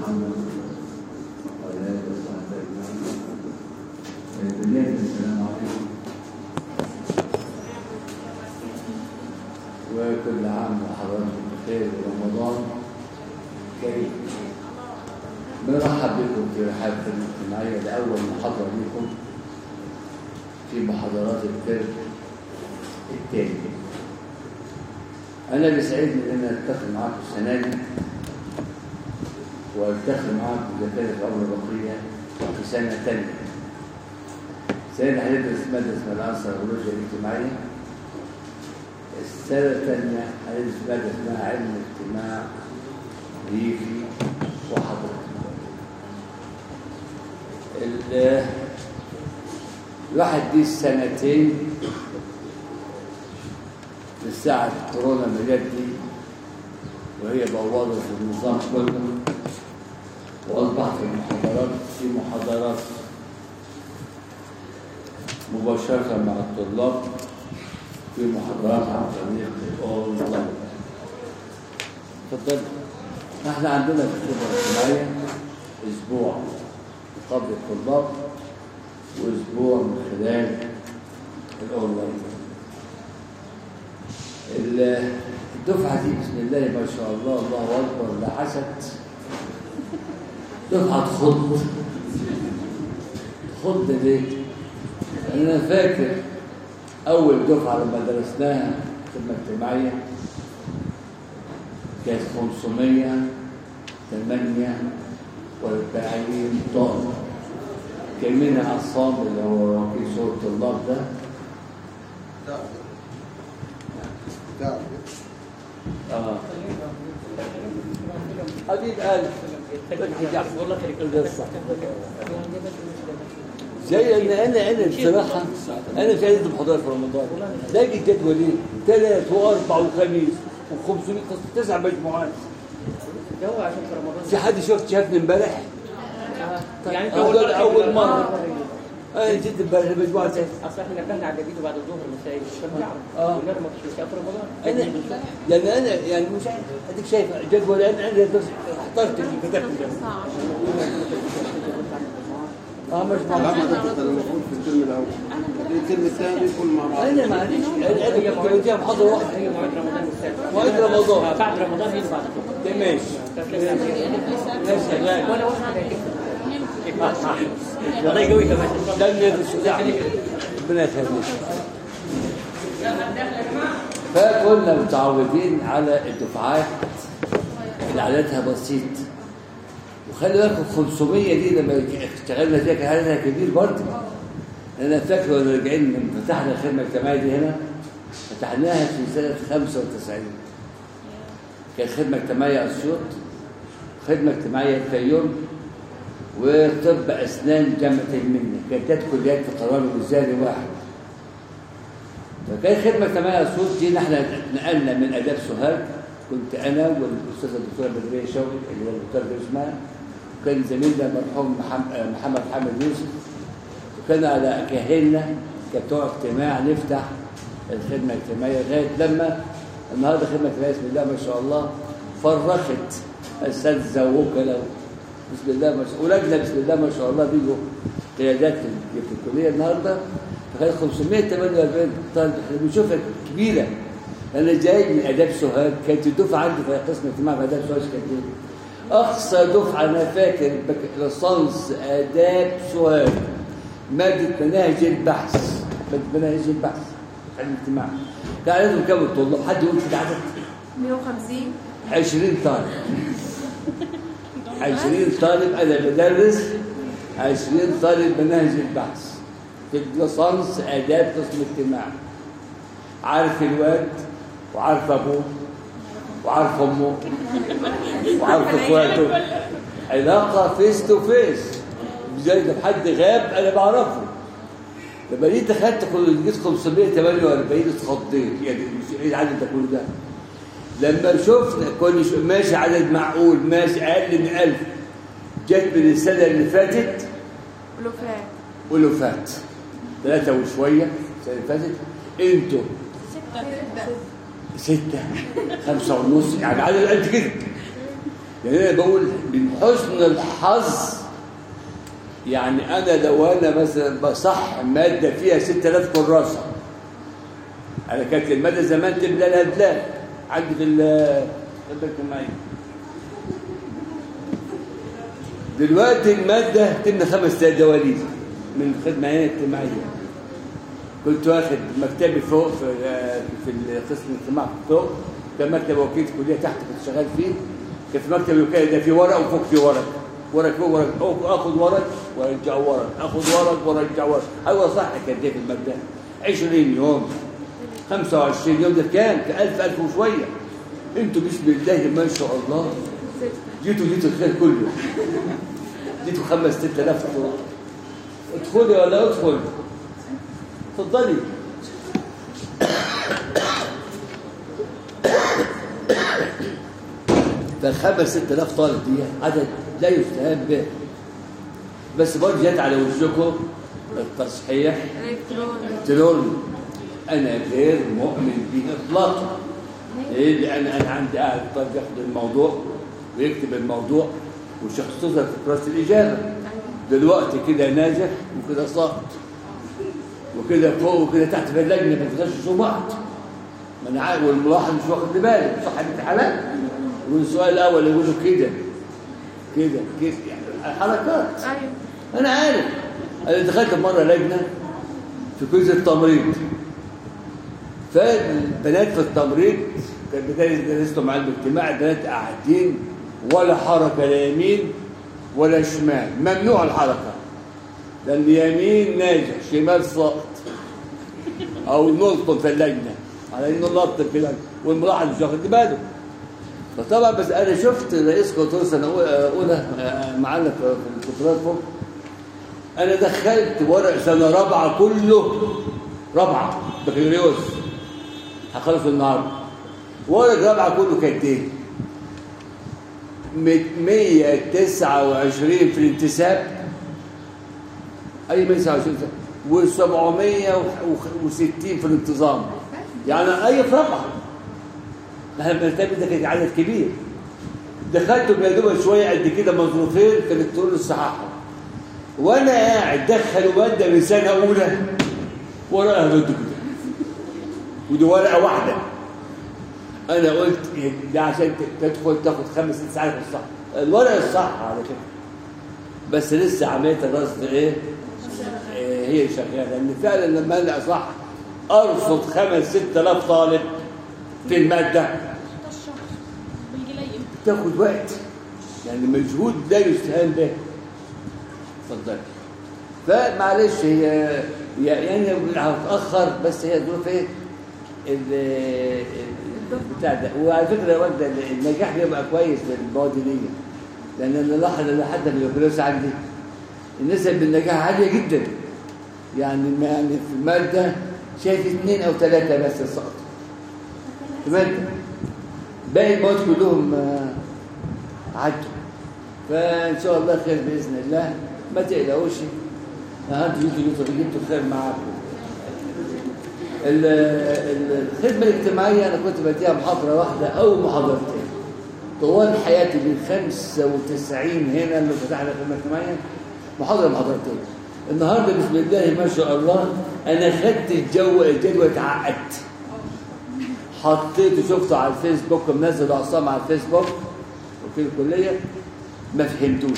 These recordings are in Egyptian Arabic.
محمد وعلى آله وصحبه أجمعين بالله السلام عليكم وكل عام وحضراتكم بخير ورمضان كريم بنرحب بكم في رحاب الخدمة الاجتماعية لأول محاضرة لكم في محاضرات الترم الثاني أنا بيسعدني إن أنا ألتقي معاكم السنة دي وألتقي معاكم إذا كانت العمر بقية في سنة ثانية سنة هندرس مادة اسمها العنصر الغلوجيا الاجتماعية السنة الثانية هندرس مادة اسمها علم الاجتماع ريفي وحضرتك الواحد دي السنتين من ساعة كورونا ما جت دي وهي بوظت النظام كله وأصبح في المحاضرات في محاضرات مباشرة مع الطلاب في محاضرات عن طريق الأونلاين تفضل احنا عندنا في الخبرة الاجتماعية أسبوع قبل الطلاب وأسبوع من خلال الأونلاين الدفعة دي بسم الله ما شاء الله الله أكبر لا حسد دفعة خض خض ليه؟ أنا فاكر أول دفعة لما درسناها خدمة اجتماعية كانت 548 طالب كان منها عصام اللي هو في صورة الطلاب ده اه حبيب قلب والله خليك زي ان انا انا بصراحه انا مش عايز محاضرات في رمضان لاقي جدولين ثلاث واربع وخميس و500 تسع مجموعات جو عشان في رمضان في حد شفت شافني امبارح؟ يعني انت أول- مرة أول تيجي- مرة. انا جيت امبارح المجموعه اصل احنا نبهنا على الجديد بعد الظهر مسائي فبنعرف آه. ونرمى في الشتاء في رمضان انا يعني انا يعني مش عارف اديك شايف جدول انا انا بس احترت اللي كتبت ده اه مش لا معقول. ما ده كان المفروض في الترم الاول الترم الثاني كل مع بعض انا ما عنديش انا كنت بديها محاضره واحده هي موعد رمضان والسابع موعد رمضان. آه، بعد رمضان يجي بعد الظهر ده ماشي ماشي شغال ولا واحد هيكفي الله يقويك يا باشا ده اللي الشجاع ربنا يخليك فكنا متعودين على الدفعات اللي عددها بسيط وخلي بالكم 500 دي لما اشتغلنا فيها كان عددها كبير برضه انا فاكر وانا راجعين من فتحنا الخدمه الاجتماعيه دي هنا فتحناها في سنه 95 كانت خدمه اجتماعيه اسيوط خدمه اجتماعيه الفيوم وطب اسنان جامعه المنيا كانت ثلاث كليات في قرار وزاري واحد فكان خدمه اجتماعيه اسيوط دي احنا نقلنا من اداب سوهاج كنت انا والاستاذه الدكتوره بدريه شوقي اللي هو الدكتور ده اسمها وكان زميلنا المرحوم محمد محمد حامد يوسف وكان على كاهلنا كبتوع اجتماع نفتح الخدمه الاجتماعيه لغايه لما النهارده خدمه اجتماعيه بسم الله ما شاء الله فرخت اساتذه ووكلاء بسم الله ما شاء الله ولادنا بسم الله ما شاء الله بيجوا قيادات في في الكليه النهارده فكانت 548 طالب احنا بنشوفها كبيره انا جاي من اداب سوهاج كانت الدفعه عندي في قسم اجتماع في اداب سوهاج كانت ايه؟ اقصى دفعه انا فاكر بك- لصنص اداب سوهاج ماده مناهج البحث ماده مناهج البحث علم الاجتماع كان عددهم كام الطلاب حد يقول كده عدد 150 20 طالب 20 طالب انا بدرس 20 طالب مناهج البحث في الليسانس اداب قسم اجتماع عارف الواد وعارف ابوه وعارف امه وعارف اخواته علاقه فيس تو فيس زي لو حد غاب انا بعرفه لما جيت دخلت كل- جيت 548 اتخضيت يعني مش ايه العدد ده كله ده لما شفت كل شو- ماشي عدد معقول ماشي اقل من 1000 جت من السنه اللي فاتت ولوفات ولوفات ثلاثة وشوية السنة اللي فاتت انتوا ستة خمسة ونص يعني عدد قد كده يعني انا بقول من حسن الحظ يعني انا لو انا مثلا بصح ماده فيها 6000 كراسه انا كانت الماده زمان تملى لها دلال عندي في ال- الخدمه الاجتماعيه دلوقتي الماده تملى خمس دواليب من الخدمه الاجتماعيه كنت واخد مكتبي فوق في في القسم الاجتماعي فوق كان مكتب وكيل كليه تحت كنت شغال فيه كان في مكتب الوكاله ده في ورق وفوق في ورق ورق فوق ورق فوق اخد ورق وارجع ورق اخد ورق وارجع ورق ايوه صح كانت دي في المبدا 20 يوم 25 يوم ده كام؟ كان 1000 1000 وشويه انتوا بسم الله ما شاء الله جيتوا جيتوا الخير كله جيتوا خمس 6000 ادخلي ولا ادخل اتفضلي فالخمس ست آلاف طالب دي عدد لا يستهان به بس برضه جت على وشكم التصحيح الكتروني الكتروني انا غير مؤمن به اطلاقا ليه؟ لان انا عندي قاعد طالب ياخد الموضوع ويكتب الموضوع وشخص تظهر في كراسه الاجابه دلوقتي كده ناجح وكده ساقط وكده فوق وكده تحت في اللجنه ما تغششوا بعض ما انا عارف والملاحظ مش واخد باله صح الامتحانات والسؤال الاول يقولوا كده كده كده يعني حركات ايوه انا عارف انا دخلت مره لجنه في كويز التمريض فالبنات في التمريض كان بداية درست مع الاجتماع البنات قاعدين ولا حركه لا يمين ولا شمال ممنوع الحركه لان يمين ناجح شمال ساقط او نلطم في اللجنه على انه نلطم في اللجنه والملاحظ مش واخد باله فطبعا بس انا شفت رئيس كنترول سنه أولى- اولى آه، معانا في في الكنترول فوق انا دخلت ورق سنه رابعه كله رابعه بكالوريوس هخلص النهارده ورق رابعه كله كانت ايه؟ 129 في الانتساب اي 129 و760 في الانتظام يعني اي في رابعه احنا بنعتبر ده كان عدد كبير دخلت يا دوب شويه قد كده مظروفين في الكترون الصحافه وانا قاعد دخلوا ماده من سنه اولى ورقه ضد كده ودي ورقه واحده انا قلت إيه ده عشان ت- تدخل تاخد خمس ست ساعات في الصح الورقه الصح على فكره بس لسه عمليه الرصد ايه إيه هي شغاله لان فعلا لما انا اصح ارصد خمس ست الاف طالب في الماده الشهر بالجليم تاخد وقت يعني مجهود لا يستهان به اتفضل فمعلش هي هي- يعني هتاخر بس هي ظروف ايه ال- ال- بتاع ده وعلى فكره يا ولد النجاح بيبقى كويس للمواد دي لان انا لاحظ ان حتى في البكالوريوس عندي النسب بالنجاح عاليه جدا يعني ما- يعني في الماده شايف اثنين او ثلاثه بس سقطوا في ماده باقي المواد كلهم آه، عدوا فان شاء الله خير باذن الله ما تقلقوش هاتوا جيتوا جيتوا جبتوا الخير معاكم ال- ال- الخدمه الاجتماعيه انا كنت بديها محاضره واحده او محاضرتين طوال حياتي من 95 هنا اللي فتحنا الخدمه الاجتماعيه محاضره محاضرتين النهارده بسم الله ما شاء الله انا خدت الجو الجدول اتعقدت حطيته شفته على الفيسبوك منزل عصام على الفيسبوك وكيل الكليه ما فهمتوش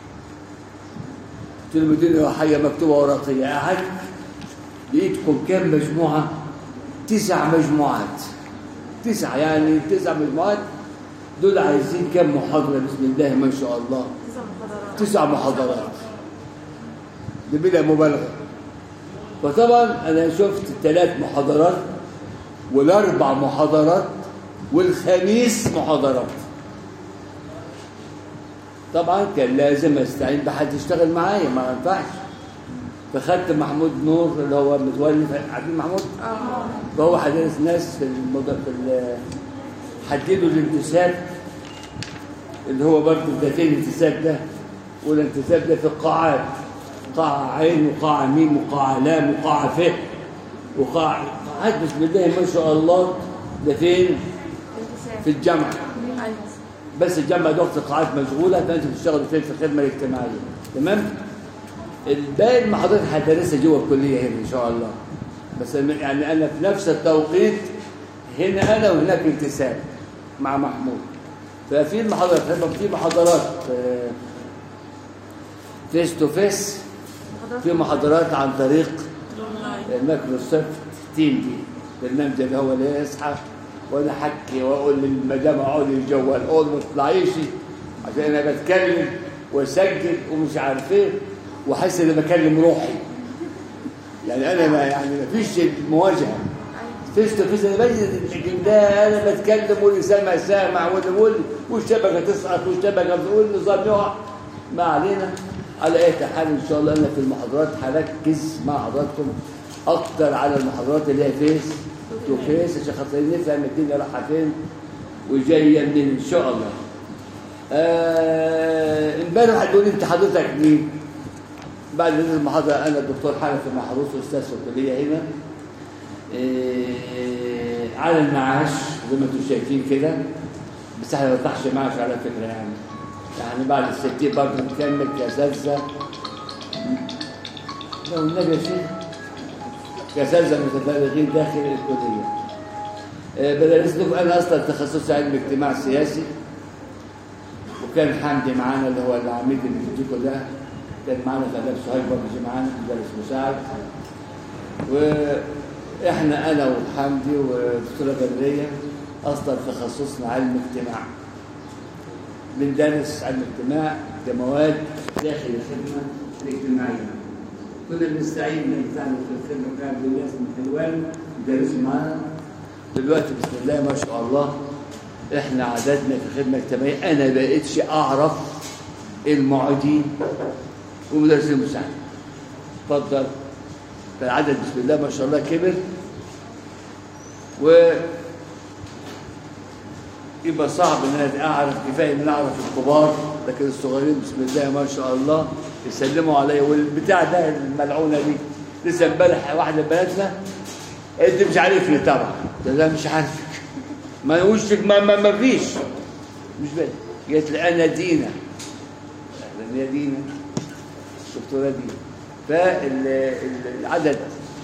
قلت له مدينة حاجة مكتوبة ورقية قعدت لقيتكم كام مجموعة؟ تسع مجموعات تسع يعني تسع مجموعات دول عايزين كام محاضرة بسم الله ما شاء الله تسع محاضرات تسع محاضرات ده بلا مبالغة فطبعا أنا شفت ثلاث محاضرات والأربع محاضرات والخميس محاضرات طبعا كان لازم استعين بحد يشتغل معايا ما ينفعش فخدت محمود نور اللي هو متولي عارفين محمود؟ اه فهو هيدرس ناس في المد... في ال... حددوا الانتساب اللي هو برضه ده فين الانتساب ده والانتساب ده في القاعات قاعة عين وقاعة ميم وقاعة لام وقاعة ف وقاعة قاعات بسم الله ما شاء الله ده فين؟ انتساب في الجامعة ايوه بس تجمع ضغط القاعات مشغوله فانت بتشتغل فين في الخدمه الاجتماعيه تمام الباقي المحاضرات هدرسها جوه الكليه هنا ان شاء الله بس أنا- يعني انا في نفس التوقيت هنا انا وهناك انتساب مع محمود ففي المحاضرات هيبقى في محاضرات فيس تو فيس في محاضرات عن طريق مايكروسوفت تيم دي برنامج اللي هو اللي يصحى وانا احكي واقول للمدام اقعد جوه الاوضه ما تطلعيش عشان انا بتكلم واسجل ومش عارف ايه واحس اني بكلم روحي يعني انا ما يعني ما فيش مواجهه فيس تو فيس انا بجد لكن ده انا بتكلم واللي سامع سامع واللي واللي والشبكه تسقط والشبكه والنظام يقع ما علينا على اي حال ان شاء الله انا في المحاضرات هركز مع حضراتكم اكتر على المحاضرات اللي هي فيس تو فيس عشان خاطر نفهم الدنيا رايحه فين وجايه منين ان شاء الله. آه، امبارح هتقول انت حضرتك مين؟ بعد هذه المحاضره انا الدكتور حنفي محروس استاذ في الكليه هنا. آه، على المعاش زي ما انتم شايفين كده بس احنا ما بنطلعش معاش على فكره يعني يعني بعد الستين برضه نكمل كاساتذه لو النبي يا شيخ كاساتذه متفرغين داخل الكليه آه، بدرس لكم انا اصلا تخصصي علم اجتماع سياسي وكان حمدي معانا اللي هو العميد اللي دي كلها كان معانا في اداب سهيل برضه جه معانا مدرس مساعد واحنا انا وحمدي والدكتوره بدريه اصلا تخصصنا علم اجتماع بندرس علم اجتماع كمواد داخل الخدمه الاجتماعيه كنا بنستعين من بتاعنا في الخدمه بتاعت الناس من حلوان يدرسوا معانا دلوقتي بسم الله ما شاء الله احنا عددنا في الخدمه الاجتماعيه انا بقيتش اعرف المعيدين ومدرسين المساعد اتفضل فالعدد بسم الله ما شاء الله كبر و يبقى صعب ان انا اعرف كفايه ان انا اعرف الكبار لكن الصغيرين بسم الله ما شاء الله يسلموا عليا والبتاع ده الملعونه دي لسه امبارح واحده من بناتنا انت مش عارفني طبعا قلت لها مش عارفك ما وشك ما, ما, ما فيش مش بالي قالت لي انا دينا اهلا يا دينا الدكتوره دينا فالعدد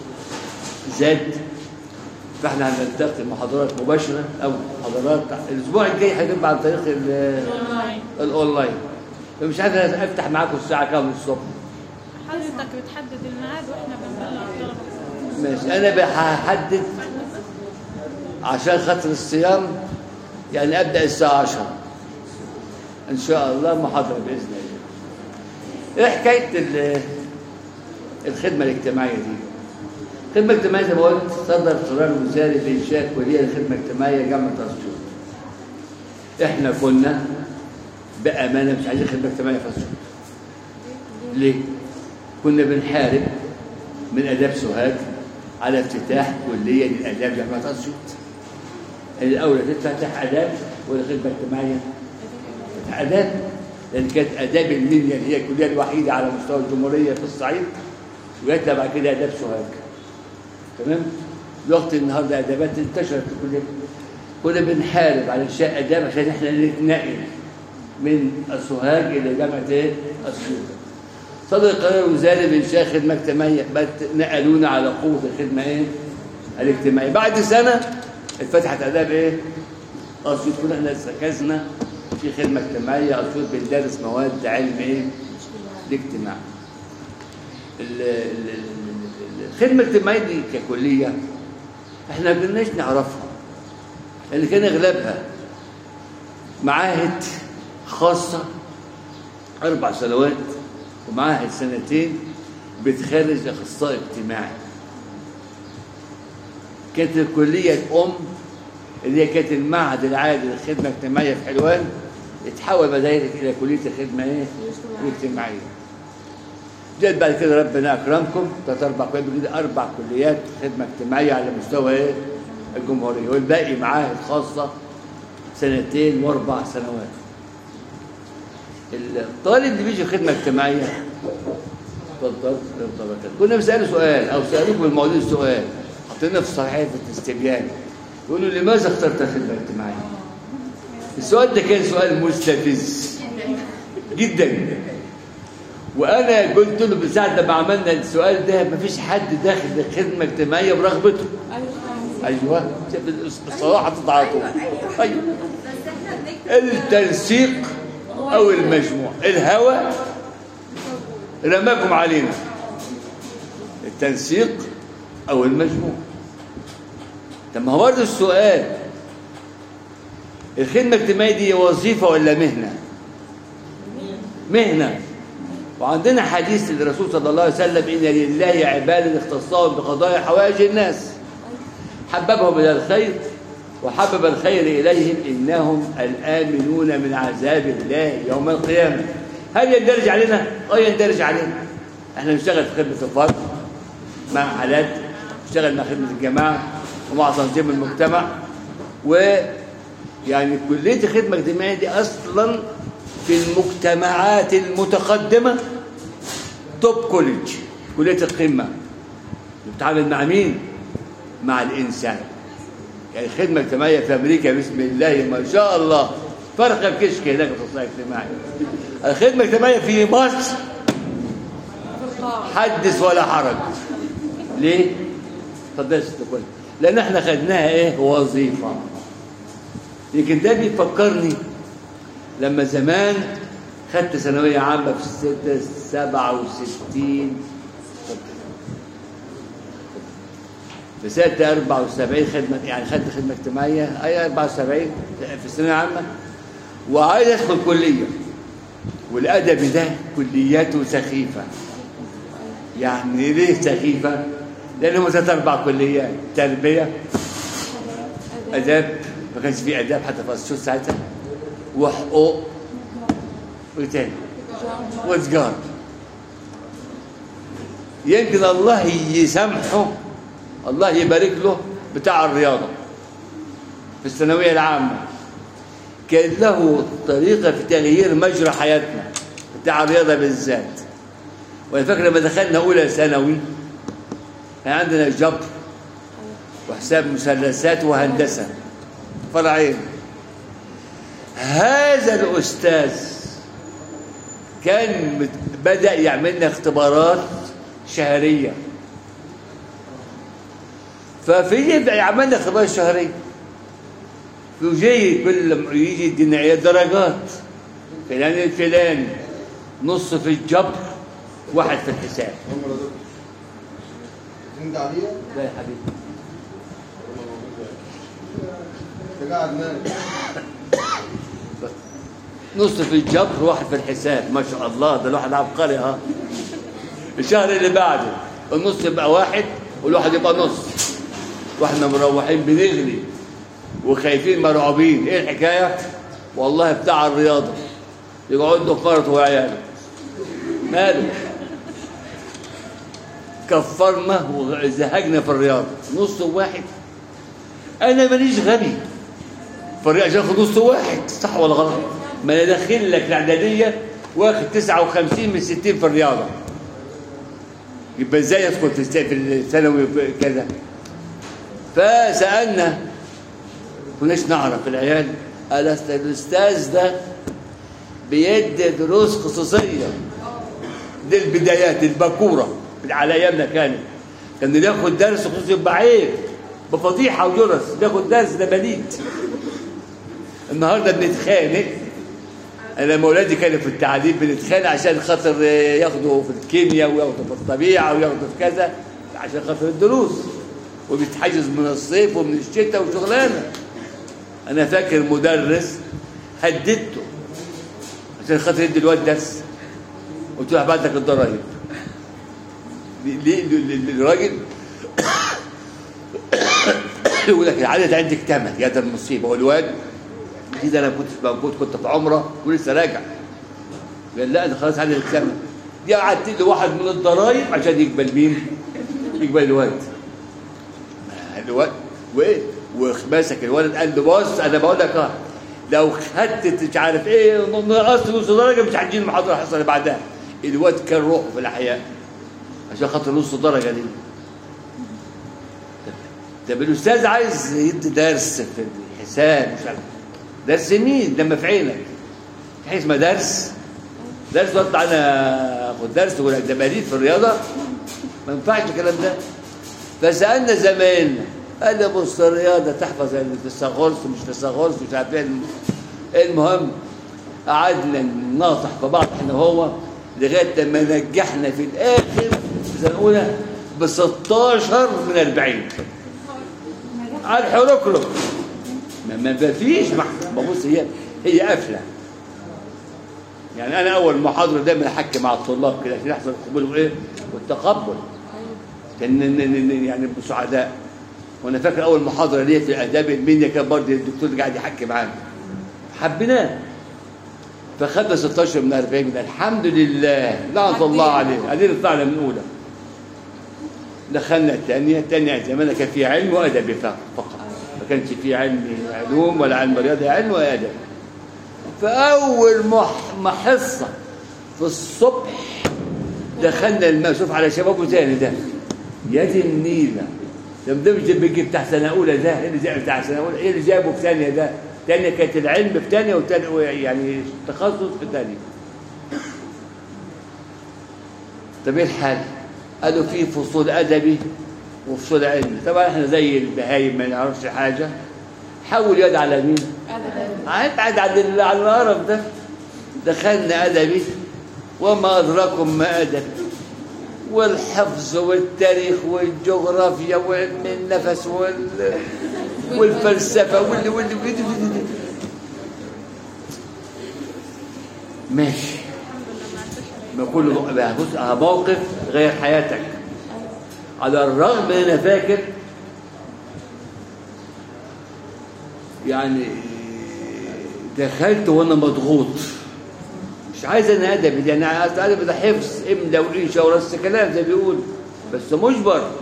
زاد فاحنا هنلتقي محاضرات مباشره او محاضرات الاسبوع الجاي هتبقى عن طريق ال- اونلاين الاونلاين فمش عارف أنا افتح معاكم الساعه كام الصبح حضرتك بتحدد الميعاد واحنا بنبلغ الطلبه ماشي انا بقى هحدد عشان خاطر الصيام يعني ابدا الساعه 10 ان شاء الله محاضره باذن الله ايه حكايه ال- الخدمه الاجتماعيه دي الخدمه الاجتماعيه زي ما قلت صدر قرار وزاري بانشاء كليه للخدمه الاجتماعيه جامعه اسيوط احنا كنا بامانه مش عايزين خدمه اجتماعيه في اسيوط ليه كنا بنحارب من اداب سوهاج على افتتاح كليه للاداب جامعه اسيوط الاولى تفتح اداب ولا خدمه اجتماعيه تفتح اداب لان كانت اداب المنيا اللي هي الكليه الوحيده على مستوى الجمهوريه في الصعيد وجات لها بعد كده اداب سوهاج تمام دلوقتي النهارده ادابات انتشرت في كل كنا بنحارب على انشاء اداب عشان احنا نتنقل من سوهاج الى جامعه ايه؟ اسيوط صدر قرار وزاري بانشاء خدمه اجتماعيه بقت نقلونا على قوه الخدمه ايه؟ الاجتماعيه بعد سنه اتفتحت اداب ايه؟ اسيوط كنا احنا ركزنا في خدمه اجتماعيه اسيوط بندرس مواد علم ايه؟ الاجتماع. ال- ال- ال- الخدمه الاجتماعيه دي ككليه احنا ما كناش نعرفها لان كان اغلبها معاهد خاصه اربع سنوات ومعاهد سنتين بتخرج اخصائي اجتماعي كانت الكليه الام اللي هي كانت المعهد العالي للخدمه الاجتماعيه في حلوان اتحول بعد ذلك الى كليه الخدمه ايه؟ الاجتماعيه. جت بعد كده ربنا اكرمكم ثلاث اربع كليات كده اربع كليات خدمه اجتماعيه على مستوى ايه؟ الجمهوريه والباقي معاهد خاصه سنتين واربع سنوات. الطالب اللي بيجي خدمه اجتماعيه اتفضل اتفضل. كنا بنساله سؤال او سالوكم الموضوع سؤال حطينا في صحيفه استبيان يقولوا لماذا اخترت الخدمه الاجتماعيه؟ السؤال ده كان سؤال مستفز جدا وانا قلت له من ساعه ما عملنا السؤال ده مفيش حد داخل الخدمه الاجتماعيه برغبته ايوه بصراحه تتعاطوا ايوه التنسيق او المجموع الهوى رماكم علينا التنسيق او المجموع طب ما هو برضه السؤال الخدمه الاجتماعيه دي وظيفه ولا مهنه مهنه وعندنا حديث للرسول صلى الله عليه وسلم ان لله عبادا اختصاهم بقضايا حوائج الناس حببهم الى الخير وحبب الخير اليهم انهم الامنون من عذاب الله يوم القيامه هل يندرج علينا؟ اه يندرج علينا احنا نشتغل في خدمه الفرد مع حالات نشتغل مع خدمه الجماعه ومع تنظيم المجتمع ويعني كليه الخدمه الاجتماعيه دي اصلا في المجتمعات المتقدمه توب كوليدج كليه القمه بتتعامل مع مين؟ مع الانسان يعني الخدمه الاجتماعيه في امريكا بسم الله ما شاء الله فرق بكشك هناك في الصناعه الاجتماعي الخدمه الاجتماعيه في مصر حدث ولا حرج ليه؟ اتفضل يا ست الكل لان احنا خدناها ايه؟ وظيفه لكن ده بيفكرني لما زمان خدت ثانويه عامه في ستة سبعة وستين في سنة 74 خدمة يعني خدت خدمة اجتماعية أي 74 في الثانوية العامة وعايز أدخل كلية والأدب ده كلياته سخيفة يعني ليه سخيفة؟ لأن هم ثلاث أربع كليات تربية آداب ما كانش في آداب حتى في أسيوط ساعتها وحقوق وإيه تاني؟ وتجارة يمكن الله يسامحه الله يبارك له بتاع الرياضة في الثانوية العامة كان له طريقة في تغيير مجرى حياتنا بتاع الرياضة بالذات وأنا فاكر لما دخلنا أولى ثانوي كان عندنا جبر وحساب مثلثات وهندسة فرعين هذا الأستاذ كان مت- بدأ يعمل لنا اختبارات شهرية ففي يبدأ يعمل لنا اختبارات شهرية وجاي كل ما يجي يدينا ايه درجات فلان الفلاني نص في الجبر واحد في الحساب هم دول انت عليا لا يا حبيبي انت قاعد نايم نص في الجبر واحد في الحساب ما شاء الله ده الواحد عبقري ها الشهر اللي بعده النص يبقى واحد والواحد يبقى نص واحنا مروحين بنغلي وخايفين مرعوبين ايه الحكايه والله بتاع الرياضه يقعد له فرط وعياله ماله كفرنا وزهقنا في الرياضه نص واحد انا ماليش غبي فريق عشان ياخد نص واحد صح ولا غلط؟ ما انا داخل لك الاعداديه واخد 59 من 60 في الرياضه يبقى ازاي ادخل في الس- في الثانوي في كذا فسالنا كناش نعرف العيال قال أصل الاستاذ ده بيدي دروس خصوصيه دي البدايات الباكوره على ايامنا كانت كان اللي ياخد درس خصوصي يبقى عيب بفضيحه وجرس بياخد درس ده بليد النهارده بنتخانق انا لما اولادي كانوا في التعليم بنتخانق عشان خاطر ياخدوا في الكيمياء وياخدوا في الطبيعه وياخدوا في كذا عشان خاطر الدروس وبيتحجز من الصيف ومن الشتاء وشغلانه انا فاكر مدرس هددته عشان خاطر يدي الواد درس قلت له هبعت لك الضرايب ليه ليه- الراجل يقول لك العدد عندك ثمن يا ده المصيبه والواد دي ده انا كنت موجود كنت في عمره ولسه راجع قال لا ده خلاص عدد الثمن دي قعدت له واحد من الضرايب عشان يقبل مين؟ يقبل الواد الواد وايه؟ وماسك الولد قال له بص انا بقول لك اه لو خدت مش عارف ايه نقصت نص درجه مش هتجي المحاضره الحصه اللي بعدها الواد كان روحه في الاحياء عشان خاطر نص درجه دي طب الاستاذ عايز يدي درس في الحساب مش عارف درس مين لما في عينك تحس ما درس درس واطلع انا اخد درس ولا ده بريد في الرياضه ما ينفعش الكلام ده فسالنا زمايلنا قال لي بص الرياضه تحفظ اللي في الساغورس ومش في الساغورس مش عارف ايه المهم قعدنا نناصح في بعض احنا وهو لغايه لما نجحنا في الاخر في السنه الاولى ب 16 من 40 على الحركرك ما ما فيش ما بص هي هي قافله يعني انا اول محاضره دايما احكي مع الطلاب كده عشان يحصل القبول وايه والتقبل كان ن- ن- ن- يعني سعداء وانا فاكر اول محاضره ليا في اداب الميديا كان برضه الدكتور اللي قاعد يحكي معانا حبيناه فخدنا 16 من 40 ده الحمد لله لعنه الله عليه ادينا طلعنا من اولى دخلنا الثانيه الثانيه زمان كان في علم وادب فقط ما كانش في علم علوم ولا علم رياضه علم وادب فاول مح- ما حصه في الصبح دخلنا الماء شوف على شبابه تاني ده يا دي النيله ده ده مش بيجي بتاع سنه اولى ده ايه اللي جاي بتاع سنه اولى ايه اللي جابه في ثانيه ده ثانيه كانت العلم في ثانيه وثانيه يعني تخصص في ثانيه طب ايه الحل؟ قالوا في فصول ادبي وفصول علمي طبعا احنا زي البهايم ما نعرفش حاجه حول يد على مين؟ ابعد عن ال- عن القرف ده دخلنا ادبي وما ادراكم ما ادبي والحفظ والتاريخ والجغرافيا وعلم النفس وال والفلسفه وال وال وال- ماشي ما كل بقى بص اه موقف غير حياتك على الرغم ان انا فاكر يعني دخلت وانا مضغوط مش عايز انا ادبي دي انا عايز ادبي ده حفظ املا وانشا ورص كلام زي بيقول بس مجبر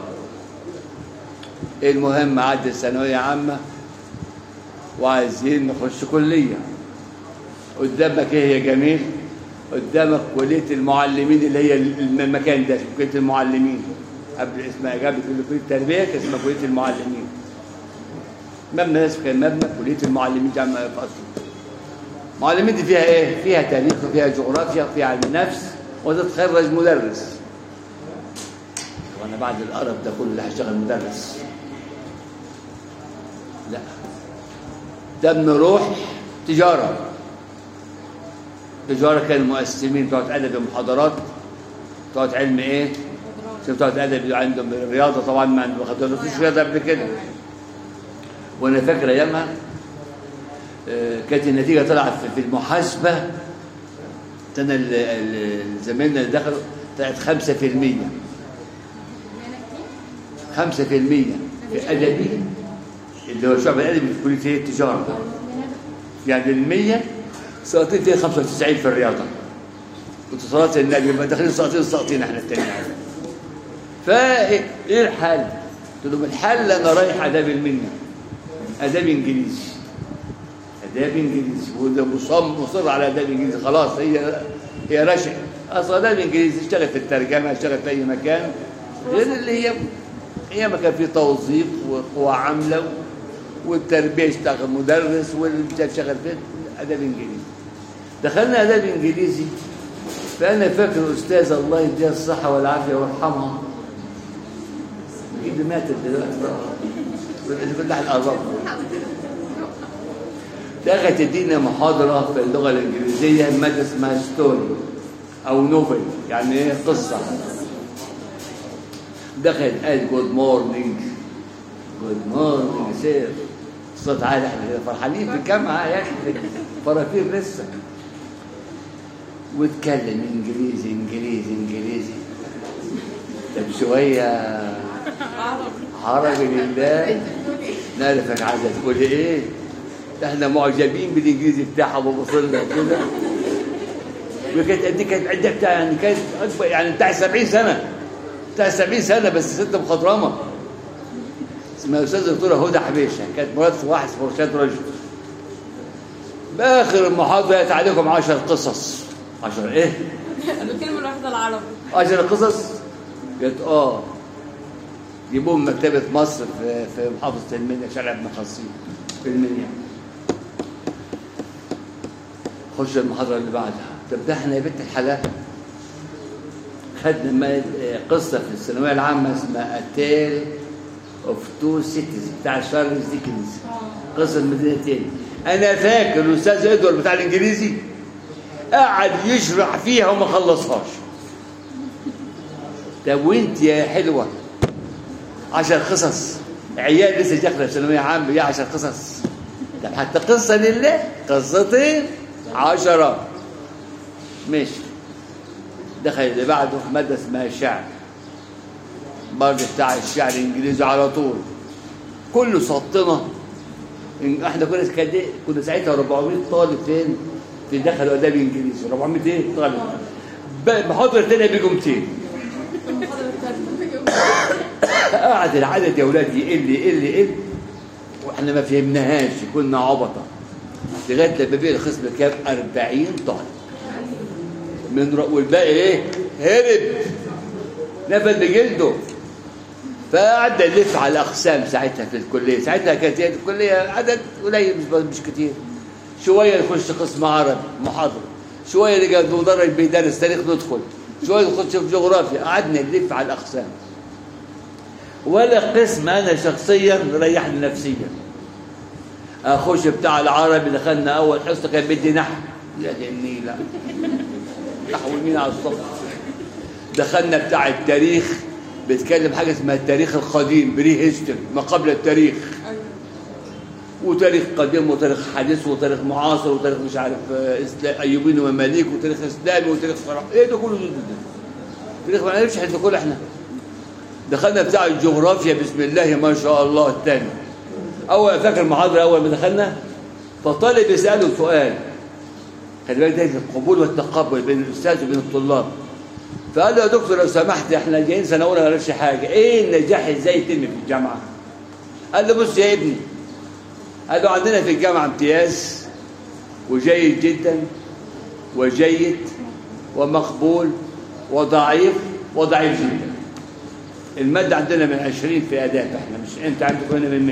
المهم عدت ثانويه عامه وعايزين نخش كليه قدامك ايه يا جميل قدامك كليه المعلمين اللي هي المكان ده كليه المعلمين قبل اسمها قبل كليه التربيه كان اسمها كليه المعلمين مبنى اسمه كان مبنى كليه المعلمين جامعه في اسيوط المعلمين دي فيها ايه فيها تاريخ وفيها جغرافيا وفيها علم نفس وتتخرج مدرس وانا بعد القرف ده كله هشتغل مدرس لا ده بنروح تجاره تجاره كان المقسمين بتوع ادب المحاضرات بتوع علم ايه بتوع ادب عندهم رياضه طبعا ما خدوش رياضه قبل كده وانا فاكر ايامها آه، كانت النتيجه طلعت في- في المحاسبه انا ال- ال- زمايلنا اللي دخلوا طلعت 5% 5% في ادبي اللي هو شعب الادبي في كليه إيه؟ التجاره يعني ال 100 ساقطين فيها 95 في الرياضه واتصالات النبي يبقى داخلين ساقطين ساقطين احنا التانيين فايه ايه الحل؟ قلت لهم الحل انا رايح اداب المنه اداب انجليزي اداب انجليزي وده مصمم مصر على اداب انجليزي خلاص هي هي رشح اصل اداب انجليزي اشتغل في الترجمه اشتغل في اي مكان غير اللي هي هي ما كان في توظيف وقوى عامله والتربيه اشتغل مدرس واللي شغال في اداب انجليزي دخلنا اداب انجليزي فانا فاكر استاذ الله يديها الصحه والعافيه ويرحمها ايدي ماتت دلوقتي كل واحد قرب دخلت تدينا محاضرة في اللغة الإنجليزية مادة اسمها ستوري أو نوفل يعني إيه قصة دخلت قالت جود مورنينج جود مورنينج سير صوت عالي احنا فرحانين في الجامعة يا أخي فرافير لسه واتكلم انجليزي انجليزي انجليزي طب شوية عربي لله نعرفك عايزة تقول ايه ده احنا معجبين بالانجليزي بتاعها وبصلنا كده وكانت قد إيه؟ كانت عندها بتاع يعني كانت اكبر يعني بتاع 70 سنه بتاع 70 سنه بس ست مخضرمه اسمها استاذه دكتوره هدى حبيشه كانت مرات واحد اسمه رشاد رجل باخر المحاضره قالت عليكم 10 قصص 10 ايه؟ الكلمة الواحدة العربي 10 قصص قالت اه جيبوهم مكتبة مصر في في محافظة المنيا شارع ابن خصيب في المنيا خش المحاضرة اللي بعدها طب ده احنا يا بنت الحلال خدنا ما- قصة في الثانوية العامة اسمها أتيل اوف تو سيتيز بتاع شارلز ديكنز قصة المدينتين أنا فاكر الأستاذ إدوار بتاع الإنجليزي قعد يشرح فيها وما خلصهاش طب وانت يا حلوة عشر قصص عيال لسه داخله في ثانويه عامه يا عشر قصص طب حتى قصه لله قصتين عشرة ماشي دخل اللي بعده في ماده اسمها الشعر برضه بتاع الشعر الانجليزي على طول كله سطنا إن- احنا كنا كده كنا ساعتها 400 طالب فين في دخلوا اداب انجليزي 400 ايه طالب ب- محاضره تانيه بيجوا 200 المحاضرة الثالثة قعد العدد يا اولاد يقل يقل يقل واحنا ما فهمناهاش كنا عبطه لغايه لما بقي القسم كام 40 طالب من ر... والباقي ايه هرب نفد بجلده فقعد يلف على الاقسام ساعتها في الكليه ساعتها كانت هي الكليه عدد قليل مش مش كتير شويه يخش قسم عربي محاضره شويه يلقى مدرج بيدرس تاريخ ندخل شويه يخش في جغرافيا قعدنا نلف على الاقسام ولا قسم انا شخصيا ريحني نفسيا اخش بتاع العربي دخلنا اول حصه كان بدي نحو يا دي النيله نحو مين على الصف دخلنا بتاع التاريخ بيتكلم حاجه اسمها التاريخ القديم بري هيستوري ما قبل التاريخ وتاريخ قديم وتاريخ حديث وتاريخ معاصر وتاريخ مش عارف آه، إسلا- ايوبيين ومماليك وتاريخ اسلامي وتاريخ فرع ايه ده كله ده, ده. تاريخ ما نعرفش احنا كله احنا دخلنا بتاع الجغرافيا بسم الله ما شاء الله الثاني اول فاكر المحاضره اول ما دخلنا فطالب يساله سؤال خلي بالك ده القبول والتقبل بين الاستاذ وبين الطلاب فقال له يا دكتور لو سمحت احنا جايين سنه اولى ما نعرفش حاجه ايه النجاح ازاي يتم في الجامعه قال له بص يا ابني قال له عندنا في الجامعه امتياز وجيد جدا وجيد ومقبول وضعيف وضعيف جدا المادة عندنا من 20 في آداب احنا مش انت عندك هنا من 100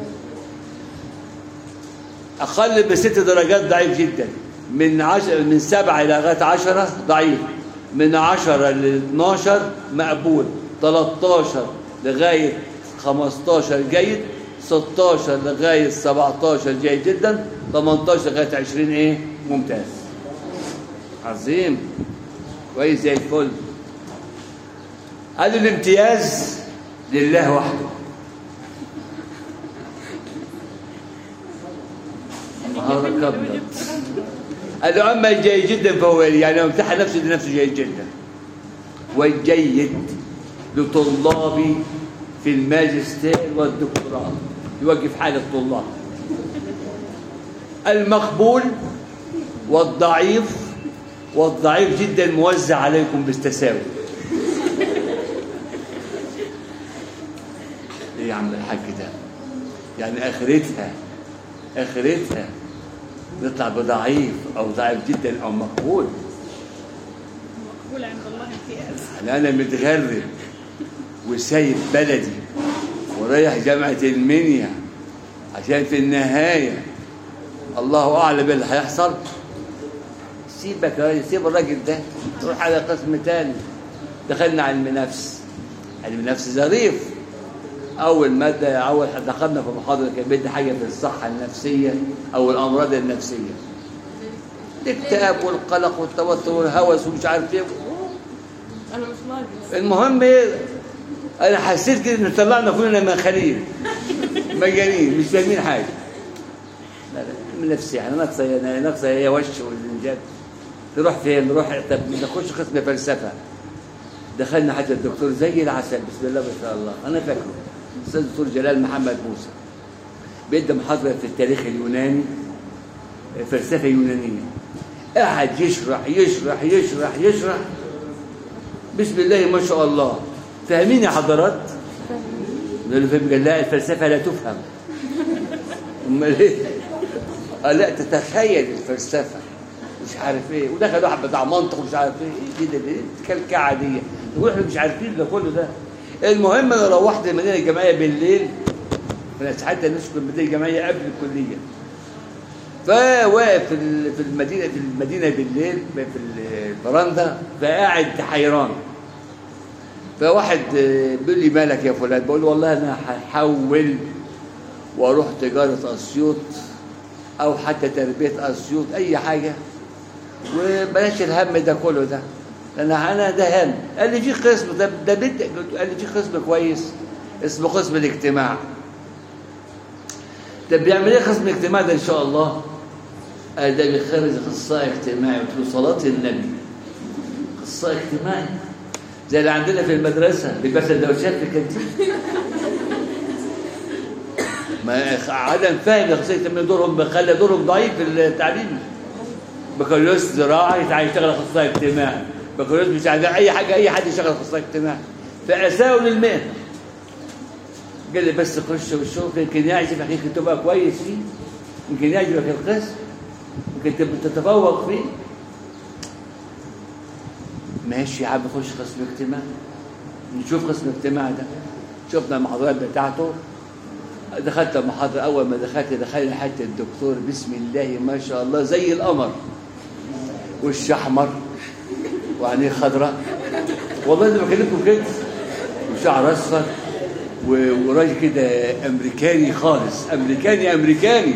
أقل بست درجات ضعيف جدا من عشر من سبعة إلى لغاية عشرة ضعيف من عشرة ل 12 مقبول 13 لغاية 15 جيد 16 لغاية 17 جيد جدا 18 لغاية 20 ايه ممتاز عظيم كويس زي الفل قالوا الامتياز لله وحده النهارده كبلت قالوا اما الجيد جدا فهو يعني لو امتحن نفسه لنفسه جيد جدا والجيد لطلابي في الماجستير والدكتوراه يوقف حال الطلاب المقبول والضعيف والضعيف جدا موزع عليكم بالتساوي ايه يا عم الحاج ده يعني اخرتها اخرتها نطلع بضعيف او ضعيف جدا او مقبول مقبول عند الله امتياز يعني انا متغرب وسايب بلدي ورايح جامعه المنيا عشان في النهايه الله اعلم اللي هيحصل سيبك يا راجل سيب الراجل ده روح على قسم تاني دخلنا علم نفس علم نفس ظريف اول ماده اول دخلنا في محاضره كان بدي حاجه في الصحه النفسيه او الامراض النفسيه الاكتئاب والقلق والتوتر والهوس ومش عارف ايه انا مش ناقص المهم ايه انا حسيت كده ان طلعنا كلنا منخلين مجانين مش فاهمين حاجه لا لا من نفسي يعني ناقصه أنا ناقصه هي وش والانجاب نروح فين نروح طب نخش قسم فلسفه دخلنا حتى الدكتور زي العسل بسم الله ما شاء الله انا فاكره الاستاذ الدكتور جلال محمد موسى بيدي محاضره في التاريخ اليوناني فلسفه يونانيه قاعد يشرح يشرح يشرح يشرح بسم الله ما شاء الله فاهمين يا حضرات؟ قال له فهم قال لا الفلسفه لا تفهم امال ايه؟ قال لا تتخيل الفلسفه مش عارف ايه ودخل واحد بتاع منطق ومش عارف ايه ايه كده ايه الكلكعه دي واحنا مش عارفين ده كله ده المهم انا روحت المدينه الجامعيه بالليل انا ساعتها نسكن المدينه الجامعيه قبل الكليه فواقف في ال- في المدينه في المدينه بالليل في الفرندا فقاعد حيران فواحد آه، بيقول لي مالك يا فلان بقول له والله انا هحول واروح تجاره اسيوط او حتى تربيه اسيوط اي حاجه وبلاش الهم ده كله ده لان انا ده هم قال لي في قسم ده ده بنت قال لي في قسم كويس اسمه قسم الاجتماع طب بيعمل ايه قسم الاجتماع ده ان شاء الله قال ده بيخرج اخصائي اجتماعي قلت له صلاه النبي اخصائي اجتماعي زي اللي عندنا في المدرسه بيبقى سندوتشات في الكانتين ما عدم فهم اخصائي اجتماعي دورهم بخلي دورهم ضعيف في التعليم بكالوريوس زراعي تعالى يشتغل اخصائي اجتماعي بكالوريوس مش عارف اي حاجه اي حد يشتغل اخصائي اجتماعي فاساءوا للمهنه قال لي بس خش وشوف يمكن يعجبك يمكن تبقى كويس فيه يمكن يعجبك القسم يمكن تبقى تتفوق فيه ماشي يا عم خش قسم اجتماع نشوف قسم الاجتماع ده شفنا المحاضرات بتاعته دخلت المحاضرة أول ما دخلت دخل حتى الدكتور بسم الله ما شاء الله زي القمر وش أحمر وعينيه خضراء والله اللي بكلمكم كده وشعر أصفر و- وراجل كده أمريكاني خالص أمريكاني أمريكاني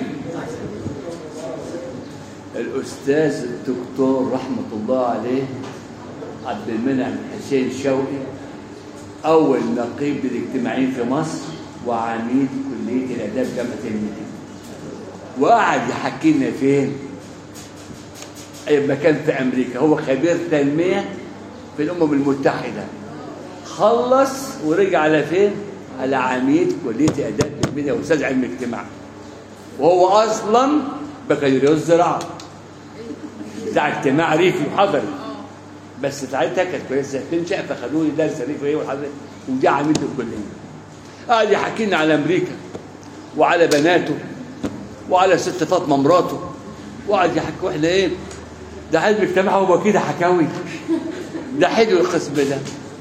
الأستاذ الدكتور رحمة الله عليه عبد المنعم حسين شوقي أول نقيب للاجتماعيين في مصر وعميد كلية الآداب جامعة المدينة وقعد يحكي لنا فين؟ أي مكان في أمريكا هو خبير تنمية في الأمم المتحدة خلص ورجع على فين؟ على عميد كلية آداب المدينة وأستاذ علم اجتماع وهو أصلا بكالوريوس زراعة بتاع اجتماع ريفي وحضري بس ساعتها كانت كويسه تنشا فخدوه لي درس ريفي وايه والحضرتك وجا عميد الكليه قعد يحكي لنا على امريكا وعلى بناته وعلى ست فاطمه مراته وقعد يحكي واحنا ايه ده علم اجتماع هو كده حكاوي ده حلو القسم ده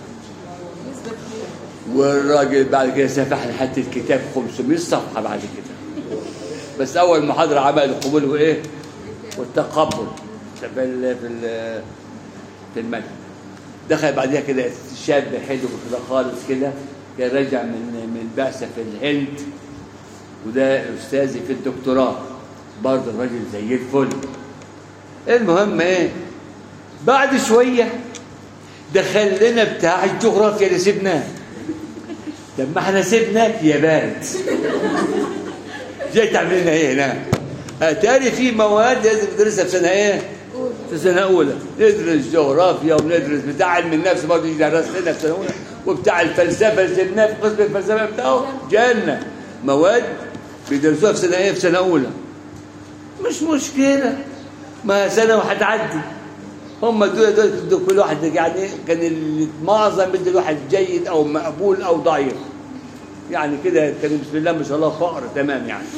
والراجل بعد كده سافح لي حته كتاب 500 صفحه بعد كده بس اول محاضره عمل القبول وايه والتقبل في ال في ال في المنهج دخل بعدها كده شاب حلو كده خالص كده كان راجع من من بعثه في الهند وده استاذي في الدكتوراه برضه الراجل زي الفل المهم ايه بعد شويه دخل لنا بتاع الجغرافيا اللي سيبناه طب ما احنا سيبناك يا بارد جاي تعمل لنا ايه هنا اتاري في مواد لازم تدرسها في سنه ايه في سنه اولى ندرس جغرافيا وندرس بتاع علم النفس برضه يدرس لنا في سنه اولى وبتاع الفلسفه اللي سيبناه في قسم الفلسفه بتاعه جالنا مواد بيدرسوها في سنه ايه في سنه اولى مش مشكله ما سنه وهتعدي هم دول دول دول كل واحد يعني كان ال- معظم بدي الواحد جيد او مقبول او ضعيف يعني كده كان بسم الله ما شاء الله فقر تمام يعني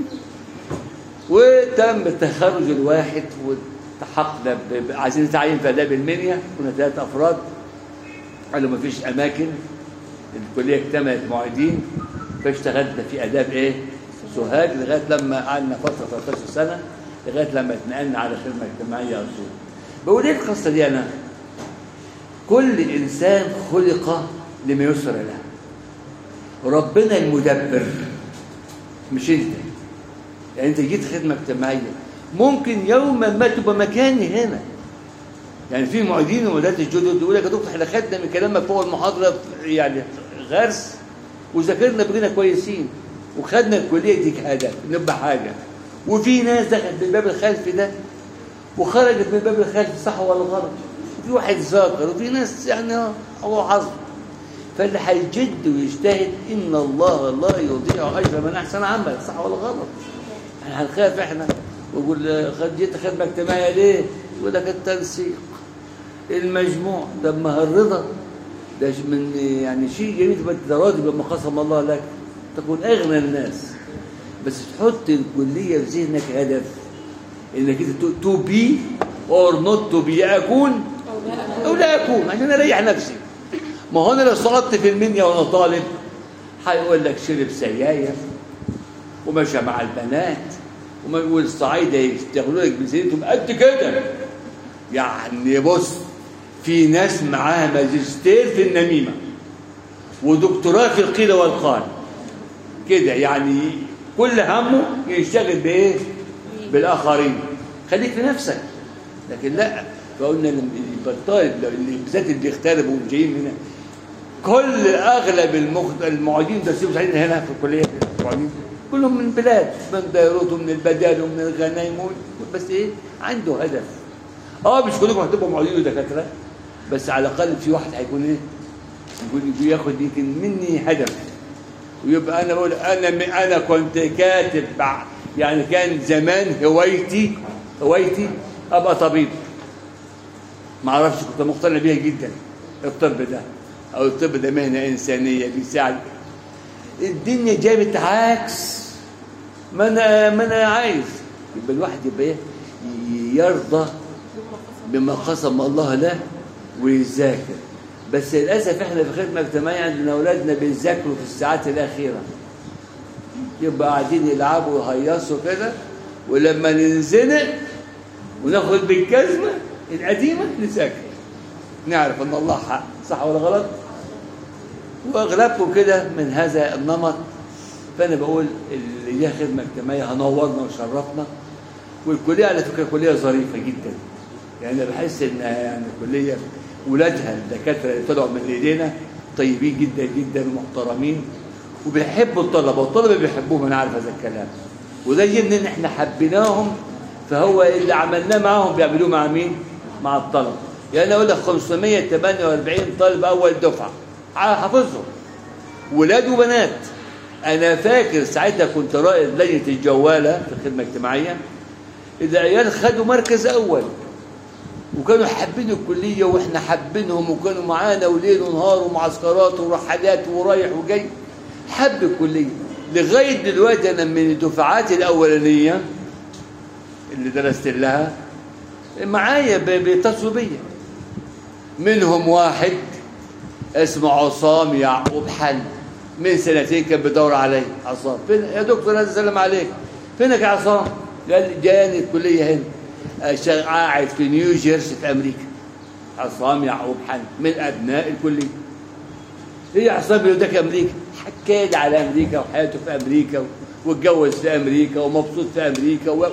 وتم تخرج الواحد والتحقنا ب- ب- عايزين نتعين في اداب المنيا كنا ثلاث افراد قالوا ما فيش اماكن الكليه اكتملت معيدين فاشتغلنا في اداب ايه؟ سوهاج لغايه لما قعدنا فتره 13 سنه لغايه لما اتنقلنا على خدمه اجتماعيه اسيوط. بقول ايه القصه دي انا؟ كل انسان خلق لما يسر له. ربنا المدبر مش انت. يعني انت جيت خدمه اجتماعيه ممكن يوما ما تبقى مكاني هنا. يعني في معيدين ومعيدات الجدد يقول لك يا دكتور احنا خدنا من كلامك فوق المحاضره يعني غرس وذاكرنا بقينا كويسين وخدنا الكليه دي كهدف نبقى حاجه وفي ناس دخلت من الباب الخلفي ده وخرجت من الباب الخلفي صح ولا غلط وفي واحد ذاكر وفي ناس يعني اه هو حظ فاللي هيجد ويجتهد ان الله لا يضيع اجر من احسن عمل صح ولا غلط احنا هنخاف احنا ويقول خد جيت خدمه اجتماعيه ليه؟ يقول لك التنسيق المجموع ده ما الرضا ده ش- من يعني شيء جميل تبقى انت راضي بما قسم الله لك تكون اغنى الناس بس تحط الكليه في ذهنك هدف انك انت تو بي اور نوت تو بي اكون او لا اكون عشان اريح نفسي ما هو انا لو سقطت في المنيا وانا طالب هيقول لك شرب سجاير ومشى مع البنات وما يقول الصعايده يشتغلوا لك بسيرتهم قد كده يعني بص في ناس معاها ماجستير في النميمه ودكتوراه في القيل والقال كده يعني كل همه يشتغل بايه بالاخرين خليك في نفسك لكن لا فقلنا لما يبقى الطالب لو اللي بالذات اللي بيغتربوا وجايين هنا كل اغلب المخ- المعيدين ده سيبوا ساعتين هنا في الكليه المعيدين كلهم من بلاد من بيروت ومن البدال ومن الغنايم ومن- بس ايه عنده هدف اه مش كلكم هتبقوا معيدين ودكاتره بس على الاقل في واحد هيكون ايه يقول بياخد يمكن مني هدف ويبقى انا بقول انا انا كنت كاتب بع- يعني كان زمان هوايتي هوايتي ابقى طبيب ما اعرفش كنت مقتنع بيها جدا الطب ده او الطب ده مهنه انسانيه بيساعد الدنيا جابت عكس ما انا ما انا عايز يبقى الواحد يبقى ايه يرضى بما قسم الله له ويذاكر بس للاسف احنا في خدمه اجتماعيه عندنا اولادنا بيذاكروا في الساعات الاخيره يبقى قاعدين يلعبوا ويهيصوا كده ولما ننزنق وناخد بالجزمه القديمه نذاكر نعرف ان الله حق صح ولا غلط واغلبكم كده من هذا النمط فانا بقول اللي ليها خدمه اجتماعيه هنورنا وشرفنا والكليه على فكره كليه ظريفه جدا يعني انا بحس انها يعني كليه ولادها الدكاتره اللي طلعوا من ايدينا طيبين جدا جدا ومحترمين وبيحبوا الطلبه والطلبه بيحبوهم انا عارف هذا الكلام وده جن ان احنا حبيناهم فهو اللي عملناه معاهم بيعملوه مع مين؟ مع الطلبه يعني انا اقول لك 548 طالب اول دفعه حافظهم ولاد وبنات انا فاكر ساعتها كنت رائد لجنه الجواله في الخدمه الاجتماعيه العيال خدوا مركز اول وكانوا حابين الكليه واحنا حابينهم وكانوا معانا وليل ونهار ومعسكرات ورحلات ورايح وجاي حب الكليه لغايه دلوقتي انا من الدفعات الاولانيه اللي درست لها معايا ب- بيتصلوا بيا منهم واحد اسمه عصام يعقوب حل من سنتين كان بيدور عليا عصام فين يا دكتور هذا سلام عليك فينك يا عصام قال لي جاني الكليه هنا أشتغل- قاعد في نيو جيرسي في امريكا عصام يعقوب حل من ابناء الكليه ايه يا عصام يقول لك امريكا حكى لي على امريكا وحياته في امريكا واتجوز في امريكا ومبسوط في امريكا و...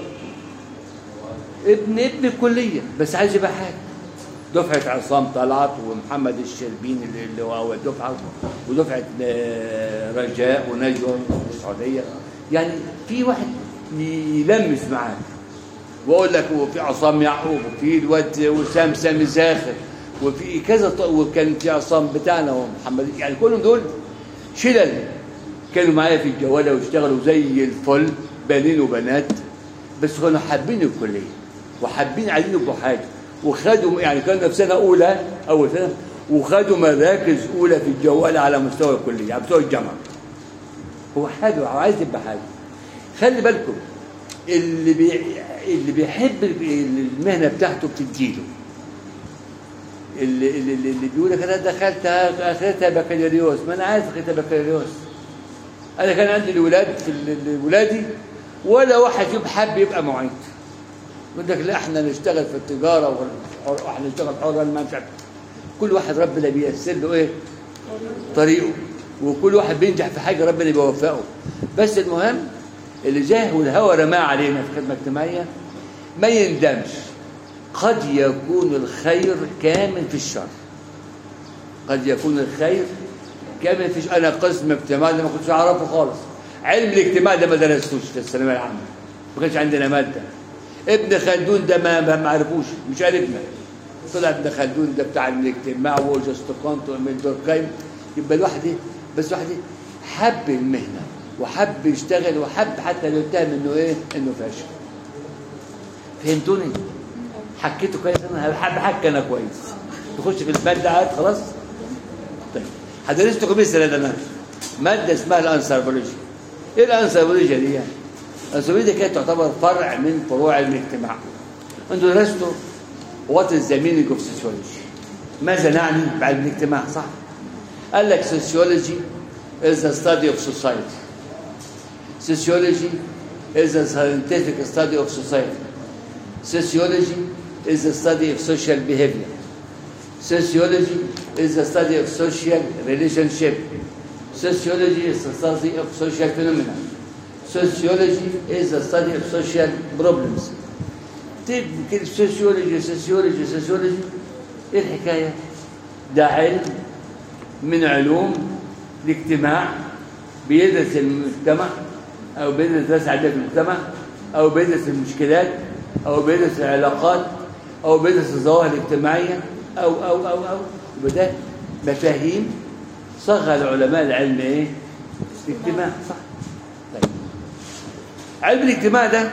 ابن ابن الكليه بس عايز يبقى حاجه دفعه عصام طلعت ومحمد الشربين اللي اللي هو اول دفعه ودفعه آه، رجاء ونجوى في السعوديه يعني في واحد يلمس معاك واقول لك وفي عصام يعقوب وفي الواد وسام سامي زاخر وفي كذا ط- وكان في عصام بتاعنا ومحمد يعني كلهم دول شلل كانوا معايا في الجواله واشتغلوا زي الفل بنين وبنات بس كانوا حابين الكليه وحابين عايزين يبقوا حاجه وخدوا يعني كانوا في سنه اولى اول سنه وخدوا مراكز اولى في الجواله على مستوى الكليه على مستوى الجامعه هو حابب عايز يبقى حاجه خلي بالكم اللي بي... اللي بيحب المهنه بتاعته بتديله اللي اللي, اللي بيقول لك انا دخلت اخرتها بكالوريوس ما انا عارف اخرتها بكالوريوس انا كان عندي الولاد في ال- ال- ولادي ولا واحد فيهم حب يبقى معيد يقول لك لا احنا نشتغل في التجاره وال- واحنا نشتغل حرا ما مش عارف كل واحد ربنا بييسر له ايه طريقه وكل واحد بينجح في حاجه ربنا بيوفقه بس المهم اللي جاه والهوى رماه علينا في خدمه اجتماعيه ما يندمش قد يكون الخير كامل في الشر قد يكون الخير كامل في الشر انا قسم اجتماع ده ما كنتش اعرفه خالص علم الاجتماع ده ما درستوش في الثانويه العامه ما كانش عندنا ماده ابن خلدون ده ما ما ما عرفوش مش عرفنا طلع ابن خلدون ده بتاع الاجتماع وجست كونت ومن دوركايم يبقى الواحد ايه بس الواحد ايه حب المهنه وحب يشتغل وحب حتى لو اتهم انه ايه انه فاشل فهمتوني حكيته كويس انا حب حكي انا كويس تخش في الماده عاد خلاص طيب هدرستكم ايه السنه ده انا ماده اسمها الانثروبولوجي ايه الانثروبولوجيا دي يعني الانثروبولوجيا دي كانت تعتبر فرع من فروع علم الاجتماع انتوا درستوا وات از ذا مينينج اوف سوسيولوجي ماذا نعني بعلم الاجتماع صح قال لك sociology is the study of society sociology is a scientific study of society. Sociology is the study of social behavior. Sociology is the study of social relationship. Sociology is the study of social phenomena. Sociology is the study of social problems. تكتب كده سوسيولوجي سوسيولوجي سوسيولوجي ايه الحكايه؟ ده علم من علوم الاجتماع بيدرس المجتمع او بيدرس ناس عندها في المجتمع او بيدرس المشكلات او بيدرس العلاقات او بيدرس الظواهر الاجتماعيه او او او او يبقى ده مفاهيم صغر علماء العلم ايه؟ الاجتماع صح طيب علم الاجتماع ده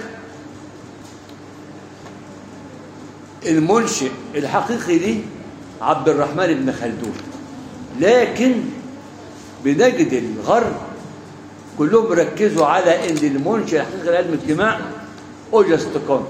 المنشئ الحقيقي ليه عبد الرحمن بن خلدون لكن بنجد الغرب كلهم ركزوا على ان المنشئ الحقيقي لعلم الاجتماع اوجست كونت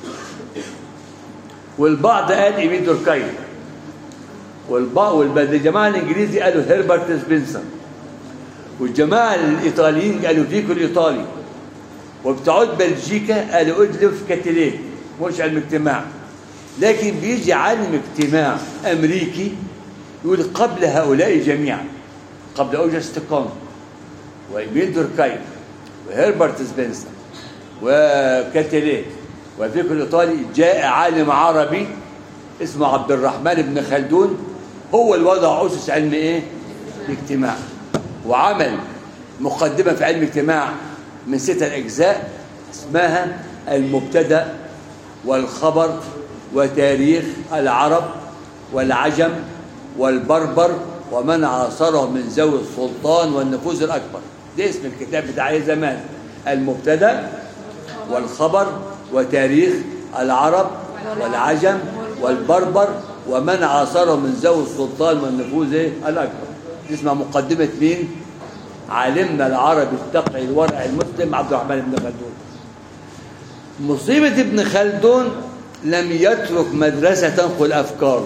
والبعض قال ايمين دوركايم والبعض والجماعه الانجليزي قالوا هربرت سبنسر والجماعه الايطاليين قالوا فيكو الايطالي وبتوع بلجيكا قالوا ادلف كاتيليه مش علم اجتماع لكن بيجي علم اجتماع امريكي يقول قبل هؤلاء جميعا قبل اوجست كونت وايميل دوركايم وهربرت سبنسر وكاتيليه وفيكو الايطالي جاء عالم عربي اسمه عبد الرحمن بن خلدون هو اللي وضع اسس علم ايه؟ الاجتماع وعمل مقدمه في علم الاجتماع من ستة اجزاء اسمها المبتدا والخبر وتاريخ العرب والعجم والبربر ومن عاصره من ذوي السلطان والنفوذ الاكبر ده اسم الكتاب بتاع زمان المبتدا والخبر وتاريخ العرب والعجم والبربر ومن عاصره من ذوي السلطان والنفوذ إيه؟ الاكبر دي اسمها مقدمه مين عالمنا العربي التقي الورع المسلم عبد الرحمن بن خلدون مصيبه ابن خلدون لم يترك مدرسه تنقل افكاره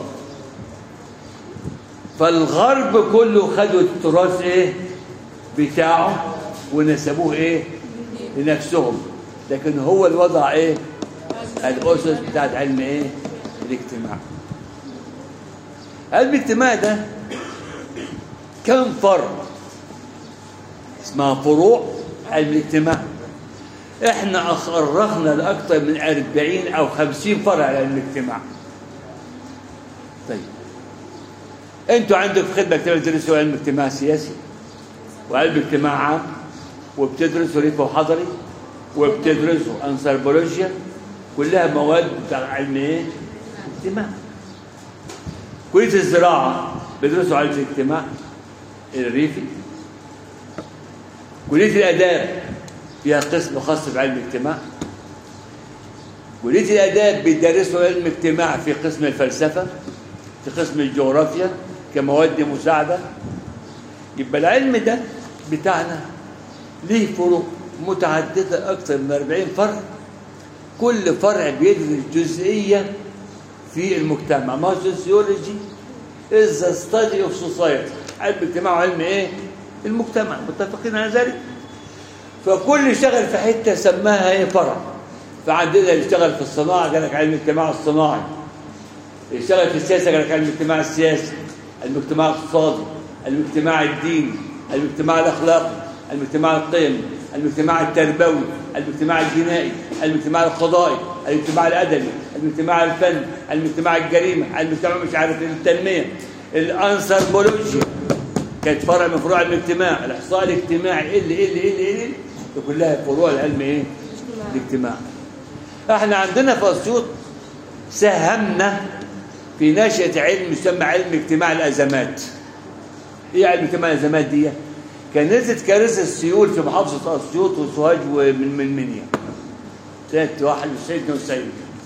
فالغرب كله خدوا التراث ايه بتاعه ونسبوه ايه لنفسهم لكن هو اللي وضع ايه الاسس بتاعت علم ايه الاجتماع علم الاجتماع ده كم فرع اسمها فروع علم الاجتماع احنا اخرجنا لاكثر من 40 او 50 فرع علم الاجتماع طيب انتوا عندك في خدمه اجتماعيه بتدرسوا علم اجتماع سياسي وعلم اجتماع عام وبتدرسوا ريف وحضري وبتدرسوا انثروبولوجيا كلها مواد بتاع علم ايه؟ اجتماع كليه الزراعه بيدرسوا علم الاجتماع الريفي كليه الاداب فيها قسم خاص بعلم الاجتماع كليه الاداب بيدرسوا علم اجتماع في قسم الفلسفه في قسم الجغرافيا كمواد مساعده يبقى العلم ده بتاعنا ليه فروع متعدده اكثر من 40 فرع كل فرع بيدرس جزئيه في المجتمع ما سوسيولوجي از ستادي اوف سوسايتي علم اجتماع وعلم ايه المجتمع متفقين على ذلك فكل يشتغل في حته سماها ايه فرع فعندنا اللي يشتغل في الصناعه قال لك علم الاجتماع الصناعي يشتغل في السياسه قال لك علم الاجتماع السياسي المجتمع الاقتصادي المجتمع الديني المجتمع الاخلاقي المجتمع القيمي المجتمع التربوي المجتمع الجنائي المجتمع القضائي المجتمع الادبي المجتمع الفني المجتمع الجريمه المجتمع مش عارف التنميه الانثروبولوجيا كانت فرع من فروع الاجتماع الاحصاء الاجتماعي اللي اللي اللي اللي دي كلها فروع العلم ايه الاجتماع احنا عندنا في اسيوط ساهمنا في نشأة علم يسمى علم اجتماع الازمات ايه علم اجتماع الازمات دي كان نزلت كارثه السيول في محافظه اسيوط وسوهاج ومن من منيا سنه 91 92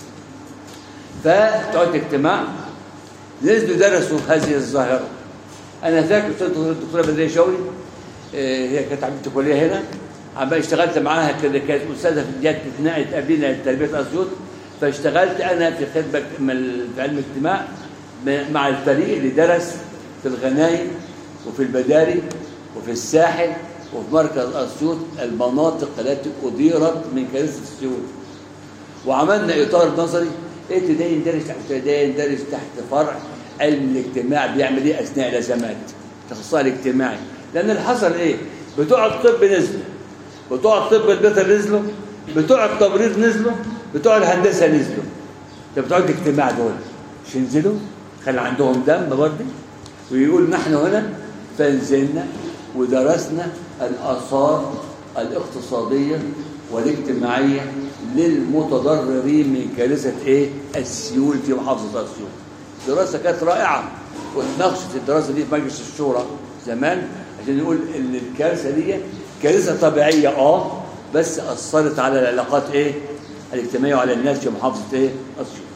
فبتوع اجتماع نزلوا درسوا هذه الظاهره انا فاكر الدكتوره بدريه شوقي آه، هي كانت عملت كليه هنا عمال اشتغلت معاها كده كانت استاذه في جهه اتنقلت قبلنا لتربيه اسيوط فاشتغلت انا في خدمه من- في علم الاجتماع م- مع الفريق اللي درس في الغنايم وفي البداري وفي الساحل وفي مركز اسيوط المناطق التي اديرت من كنيسه اسيوط وعملنا اطار نظري قلت ده يندرج تحت ده يندرج تحت فرع علم الاجتماع بيعمل ايه اثناء الازمات الاخصائي الاجتماعي لان اللي حصل ايه بتوع الطب نزلوا بتوع الطب البيطري نزلوا بتوع التمريض نزلوا بتوع الهندسه نزلوا ده بتوع الاجتماع دول مش ينزلوا خلي عندهم دم برضه ويقول نحن هنا فنزلنا ودرسنا الآثار الاقتصادية والاجتماعية للمتضررين من كارثة إيه؟ السيول في محافظة أسيوط. دراسة كانت رائعة واتناقشت الدراسة دي في مجلس الشورى زمان عشان يقول إن الكارثة دي كارثة طبيعية أه بس أثرت على العلاقات إيه؟ الاجتماعية وعلى الناس في محافظة إيه؟ أسيوط.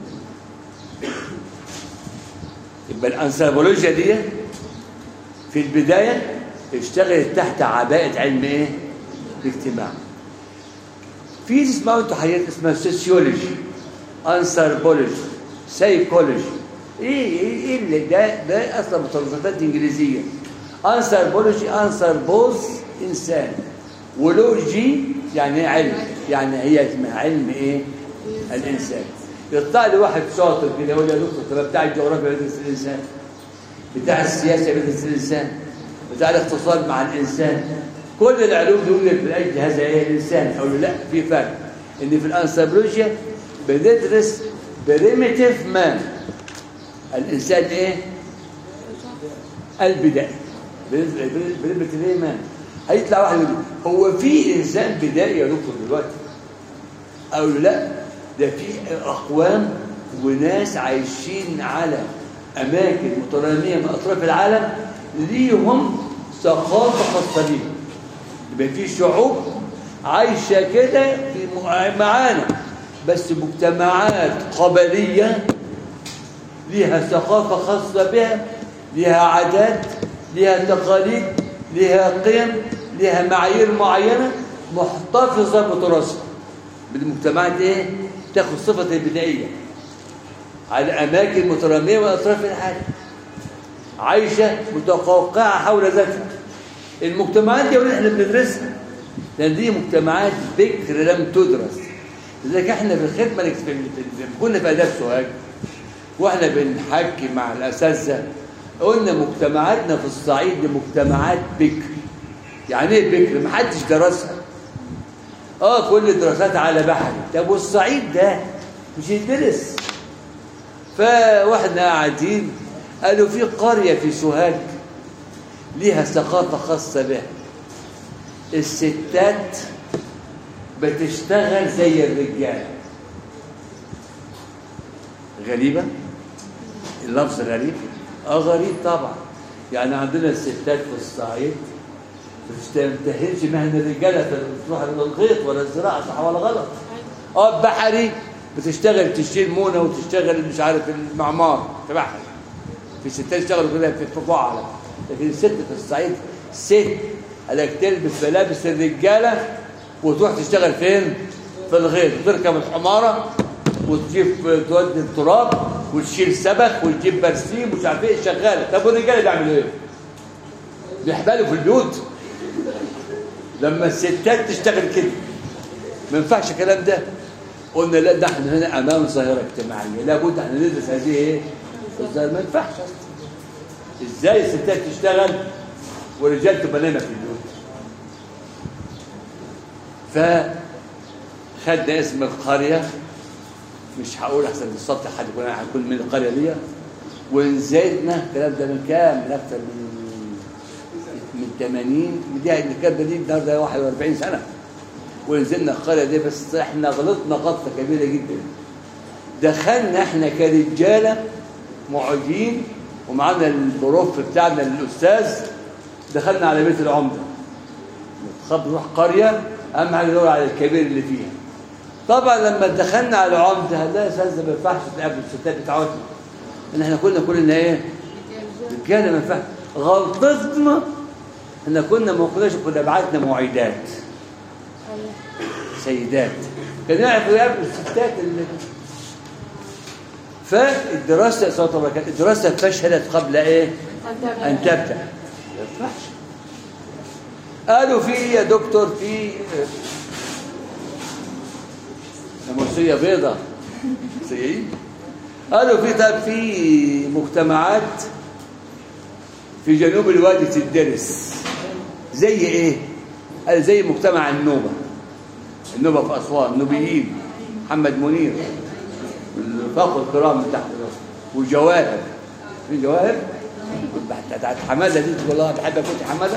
يبقى الأنثروبولوجيا دي في البداية اشتغلت تحت عباءة علم ايه؟ الاجتماع. في اسمها انتوا حاجات اسمها سوسيولوجي انثروبولوجي سايكولوجي ايه ايه ايه اللي ده ده اصلا مصطلحات انجليزيه انثروبولوجي انثروبوز انسان ولوجي يعني ايه علم يعني هي اسمها علم ايه؟ الانسان يطلع لي واحد شاطر كده يقول لي يا دكتور طب بتاع الجغرافيا بيدرس الانسان بتاع السياسه بيدرس الانسان بتاع الاقتصاد مع الانسان كل العلوم دي يقول لك لاجل هذا ايه الانسان اقول له لا في فرق ان في الانثروبولوجيا بندرس بريميتيف مان الانسان ايه البدائي بريميتيف ايه مان هيطلع واحد يقول لي، هو في انسان بدائي يا دكتور دلوقتي اقول له لا ده في اقوام وناس عايشين على اماكن متراميه من اطراف العالم ليهم ثقافه خاصه بيهم يبقى في شعوب عايشه كده في م- معانا بس مجتمعات قبليه ليها ثقافه خاصه بها ليها عادات ليها تقاليد ليها قيم ليها معايير معينه محتفظه بتراثها بالمجتمعات ايه تاخد صفه البدائيه على اماكن متراميه من اطراف العالم عايشه متقوقعه حول ذاتها المجتمعات دي اللي احنا بندرسها لان دي مجتمعات بكر لم تدرس لذلك احنا في الخدمه الاكس- في- في- كنا في اداب سوهاج واحنا بنحكي مع الاساتذه قلنا مجتمعاتنا في الصعيد دي مجتمعات بكر يعني ايه بكر محدش درسها اه كل الدراسات على بحري طب والصعيد ده مش يدرس فواحنا قاعدين قالوا في قرية في سوهاج ليها ثقافة خاصة بها الستات بتشتغل زي الرجال غريبة اللفظ غريب اه غريب طبعا يعني عندنا الستات في الصعيد ما تنتهيش مهن الرجاله في تروح للغيط ولا الزراعه صح ولا غلط اه بحري بتشتغل تشيل مونه وتشتغل مش عارف المعمار في بحري في ستات يشتغلوا كده في الطباعه على لكن الست في الصعيد ست قالك تلبس ملابس الرجاله وتروح تشتغل فين؟ في الغيط وتركب الحماره وتجيب تودي التراب وتشيل سبخ وتجيب برسيم ومش عارف ايه شغاله طب والرجاله بيعملوا ايه؟ بيحبلوا في البيوت لما الستات تشتغل كده ما ينفعش الكلام ده قلنا لا ده احنا هنا امام ظاهره اجتماعيه لابد احنا ندرس هذه ايه الظاهره ما ينفعش أصلاً. ازاي الستات تشتغل والرجال تبقى نايمه في البيوت فخدنا اسم القريه مش هقول احسن من السطح حد يكون هيكون من القريه دي ونزلنا الكلام ده من كام من اكثر من من 80 دي الكلام ده دي النهارده 41 سنه ونزلنا القريه دي بس احنا غلطنا غلطه كبيره جدا دخلنا احنا كرجاله معيدين ومعانا البروف بتاعنا الاستاذ دخلنا على بيت العمده خد نروح قريه اهم حاجه ندور على الكبير اللي فيها طبعا لما دخلنا على العمده لا يا استاذ ما ينفعش تقابل الستات بتاعتنا ان احنا كنا كلنا ايه رجاله ما ينفعش غلطتنا ان كنا ما كناش كنا بعتنا معيدات سيدات كان يعرفوا يقابلوا الستات اللي فالدراسه صلى الله عليه وسلم الدراسه فشلت قبل ايه؟ ان تبدا ما ينفعش قالوا في يا دكتور في ناموسية بيضة سيئة قالوا في طب في مجتمعات في جنوب الوادي تدرس زي ايه؟ قال زي مجتمع النوبة النوبة في أسوان النوبيين محمد منير الفاق الكرام من تحت راسه وجواهر في جواهر بتاعت حماده دي تقول لها بحب اكون حماده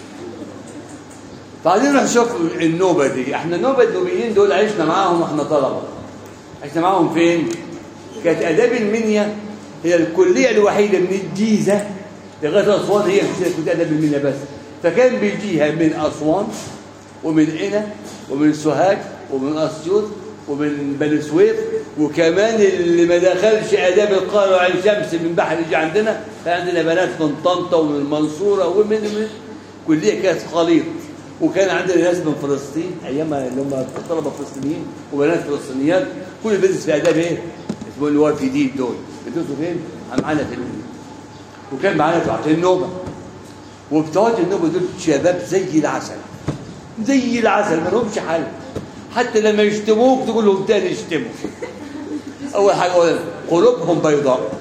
بعدين نروح نشوف النوبه دي احنا النوبه النوبيين دول عشنا معاهم واحنا طلبه عشنا معاهم فين؟ كانت اداب المنيا هي الكليه الوحيده من الجيزه لغايه اسوان هي كليه اداب المنيا بس فكان بيجيها من اسوان ومن قنا ومن سوهاج ومن اسيوط ومن بني سويف وكمان اللي ما دخلش اداب القاهره وعين شمس من بحر يجي عندنا كان عندنا بنات من طنطا ومن المنصوره ومن من كليه كانت خليط وكان عندنا ناس من فلسطين ايامها اللي هم طلبه فلسطينيين وبنات فلسطينيات كل بيدرس في اداب ايه؟ اسمه الوافدين دول بيدرسوا فين؟ معانا في المدينه وكان معانا بتوع النوبه وبتوع النوبه دول شباب زي العسل زي العسل ما لهمش حل حتى لما يشتموك تقول لهم تاني يشتموا اول حاجه أولا قلوبهم بيضاء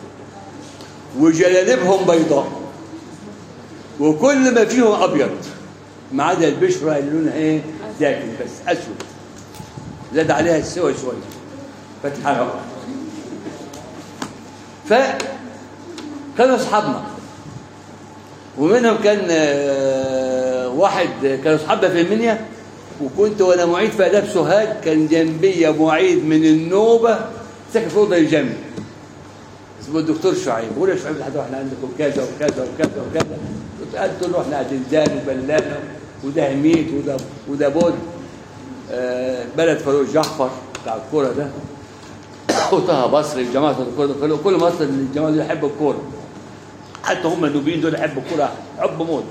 وجلالبهم بيضاء وكل ما فيهم ابيض ما عدا البشره اللي لونها ايه داكن بس اسود زاد عليها السوى شويه فتحرق ف كانوا اصحابنا ومنهم كان آه، واحد كانوا اصحابنا في المنيا وكنت وانا معيد في اداب سوهاج كان جنبي معيد من النوبه ساكن في اوضه جنبي اسمه الدكتور شعيب بقول يا شعيب لحد احنا عندكم كذا وكذا وكذا وكذا قلت له احنا عدنزان وبلانه وده هميت وده وده بود آه، بلد فاروق جعفر بتاع الكوره ده وطه بصري جماعه الكوره ده كله كل مصر الجماعه دول يحبوا الكوره حتى هم النوبيين دول يحبوا الكوره حب موت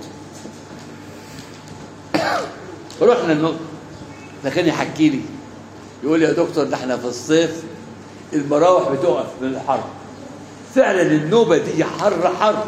رحنا النوبه فكان يحكي لي يقول لي يا دكتور ده احنا في الصيف المراوح بتقف من الحر فعلا النوبه دي حر حر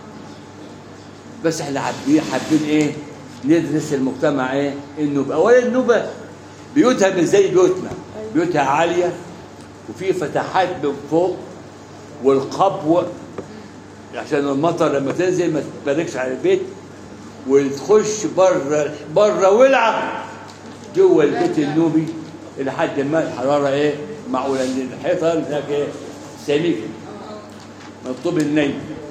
بس احنا حابين حابين ايه ندرس المجتمع ايه النوبه اولا النوبه بيوتها مش زي بيوتنا بيوتها عاليه وفي فتحات من فوق والقبو عشان المطر لما تنزل ما تباركش على البيت وتخش بره بره ولعه جوه البيت النوبي لحد ما الحراره ايه معقوله لان الحيطه هناك ايه سميكه من الطوب الني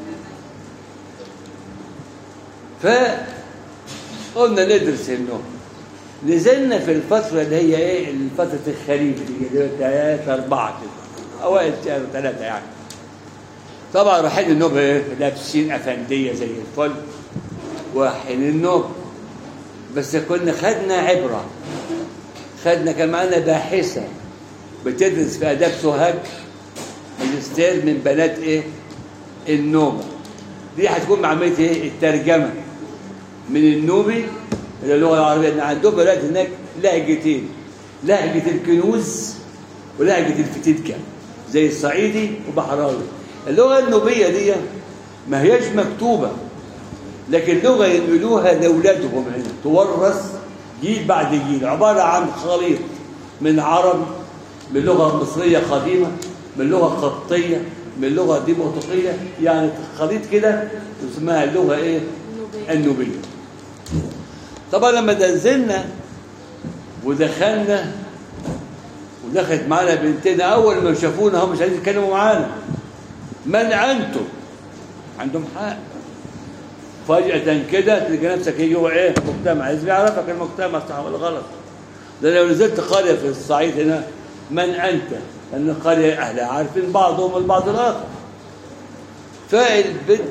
فقلنا ندرس النوم نزلنا في الفترة اللي هي ايه فترة الخريف دي اللي هي ثلاثة أربعة كده أوائل شهر ثلاثة يعني طبعا رايحين النوبة ايه لابسين أفندية زي الفل ورايحين النوبة بس كنا خدنا عبرة خدنا كان معانا باحثة بتدرس في آداب سوهاج ماجستير من بنات ايه النوبة دي هتكون مع عملية ايه الترجمة من النوبي إلى اللغة العربية إن عندهم بلاد هناك لهجتين لهجة الكنوز ولهجة الفتيتكا زي الصعيدي وبحراوي اللغة النوبية دي ما هياش مكتوبة لكن لغة ينقلوها لأولادهم هنا تورث جيل بعد جيل عبارة عن خليط من عرب من لغة مصرية قديمة من لغة قبطية من لغة ديمقراطية يعني خليط كده اسمها اللغة ايه النوبية طبعا لما نزلنا ودخلنا ودخلت معانا بنتنا اول ما شافونا هم مش عايزين يتكلموا معانا من انتم عندهم حق فجأة كده تلقى نفسك ايه جوه ايه مجتمع عايز يعرفك المجتمع صح ولا غلط ده لو نزلت قرية في الصعيد هنا من انت لان القرية اهلها عارفين بعضهم البعض الاخر فالبنت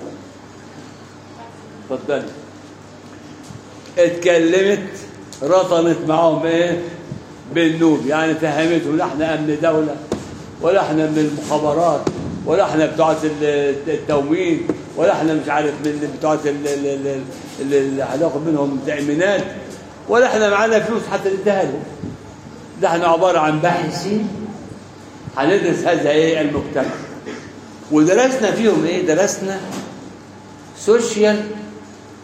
اتفضلي اتكلمت رطنت معاهم ايه بالنوب يعني فهمتهم لا احنا امن دوله ولا احنا من المخابرات ولا احنا بتوعة التموين ولا احنا مش عارف من بتوعة اللي هناخد منهم تأمينات ولا احنا معانا فلوس حتى نديها لهم ده احنا عبارة عن باحثين هندرس هذا ايه المجتمع ودرسنا فيهم ايه درسنا سوشيال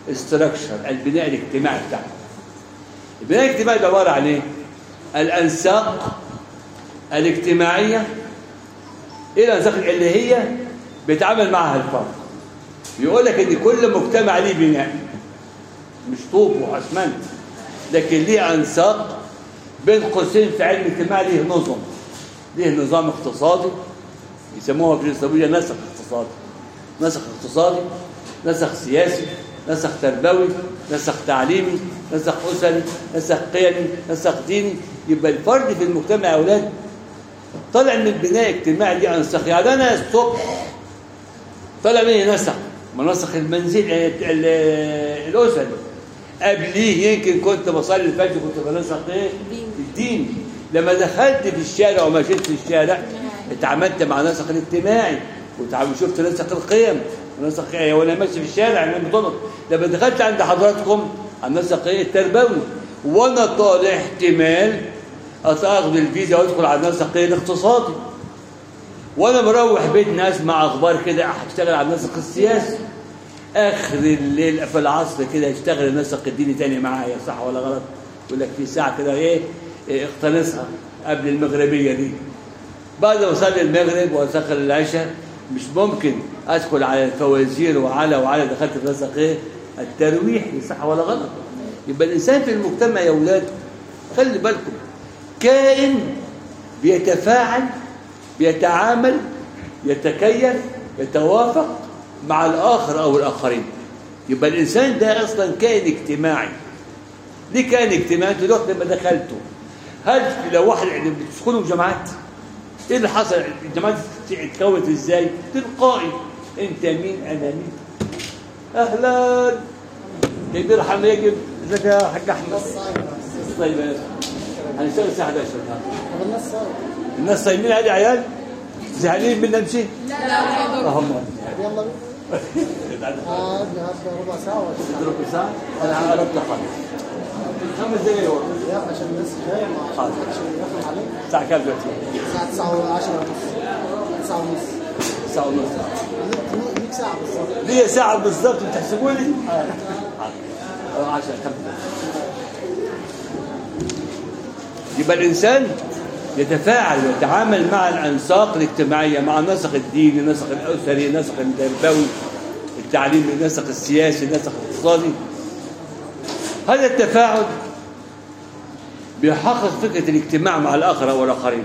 استراكشر البناء الاجتماعي بتاعه البناء الاجتماعي ده عباره عن ايه الانساق الاجتماعيه ايه الانساق اللي هي بيتعامل معها الفرد يقول لك ان كل مجتمع ليه بناء مش طوب واسمنت لكن ليه انساق بين قوسين في علم الاجتماع ليه نظم ليه نظام اقتصادي يسموها في الاسلاميه نسق اقتصادي نسق اقتصادي نسق سياسي نسق تربوي نسق تعليمي نسق اسري نسق قيمي نسق ديني يبقى الفرد في المجتمع يا اولاد طالع من البناء الاجتماعي دي انسق يعني انا الصبح طالع مني نسق منسق المنزل ال- ال- الاسري قبليه يمكن كنت بصلي الفجر كنت بنسق ايه الدين لما دخلت في الشارع ومشيت في الشارع اتعاملت مع نسق الاجتماعي وشفت نسق القيم ونسق ايه وانا ماشي في الشارع انا بطلق لما دخلت عند حضراتكم على النسق ايه التربوي وانا طالع احتمال اخذ الفيزا وادخل على النسق ايه الاقتصادي وانا مروح بيتنا اسمع اخبار كده هشتغل على النسق السياسي اخر الليل في العصر كده يشتغل النسق الديني تاني معايا صح ولا غلط يقول لك في ساعه كده ايه إيه، اقتنصها قبل المغربيه دي بعد ما اصلي المغرب واسخر العشاء مش ممكن ادخل على الفوازير وعلى وعلى دخلت في نسق ايه الترويح صح ولا غلط يبقى الانسان في المجتمع يا اولاد خلي بالكم كائن بيتفاعل بيتعامل يتكيف يتوافق مع الآخر أو الآخرين يبقى الإنسان ده أصلا كائن اجتماعي ليه كائن اجتماعي انتوا دلوقتي لما دخلتوا هل لو واحد يعني بتدخلوا جماعات ايه اللي حصل الجماعات اتكونت ازاي تلقائي انت مين انا مين اهلا كبير حمد يجب ازيك يا حاج احمد طيب يا هنشتغل الساعه 11 الناس صايمين هذه عيال زعلانين منا نمشي لا لا اللهم يلا بينا آه نهدى ربع ساعة ولا تضرب ساعه انا قربت خالص خمس دقايق ورا يا أخي عشان الناس جاية ما حاضر. عشان يدخل عليك الساعه كام دلوقتي؟ الساعة 9 و10 ونص 9 ونص ساعه ونص ليك- ليك ساعة بالظبط ليه ساعه بالظبط بتحسبوا لي؟ حاضر 10 خمس يبقى الانسان يتفاعل ويتعامل مع الانساق الاجتماعيه مع النسق الديني النسق الاسري النسق التربوي التعليمي النسق السياسي النسق الاقتصادي هذا التفاعل بيحقق فكره الاجتماع مع الاخر او الاخرين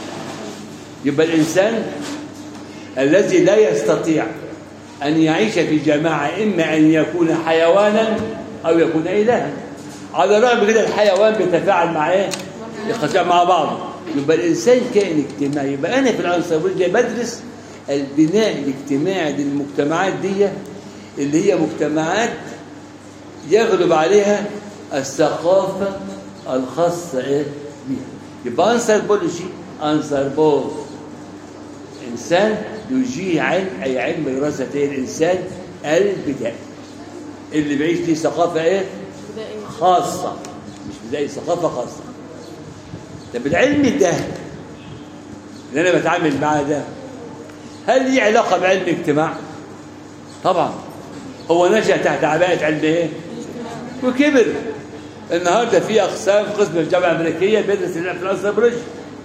يبقى الانسان الذي لا يستطيع أن يعيش في جماعة إما أن يكون حيوانا أو يكون إلها على الرغم كده الحيوان بيتفاعل مع إيه؟ يتفاعل مع بعض يبقى الإنسان كائن اجتماعي يبقى أنا في الأنثروبولوجيا بدرس البناء الاجتماعي للمجتمعات دي اللي هي مجتمعات يغلب عليها الثقافة الخاصة إيه؟ بها يبقى أنثروبولوجي أنثروبولوجي إنسان يجيه علم أي علم دراسة إيه الإنسان البدائي اللي بيعيش دي ثقافة إيه؟ خاصة مش بدائي ثقافة خاصة طب العلم ده اللي أنا بتعامل معاه ده هل ليه علاقة بعلم الاجتماع؟ طبعا هو نشأ تحت عباءة علم إيه؟ وكبر النهارده في أقسام قسم الجامعة الأمريكية بيدرس في الأنثروبولوجي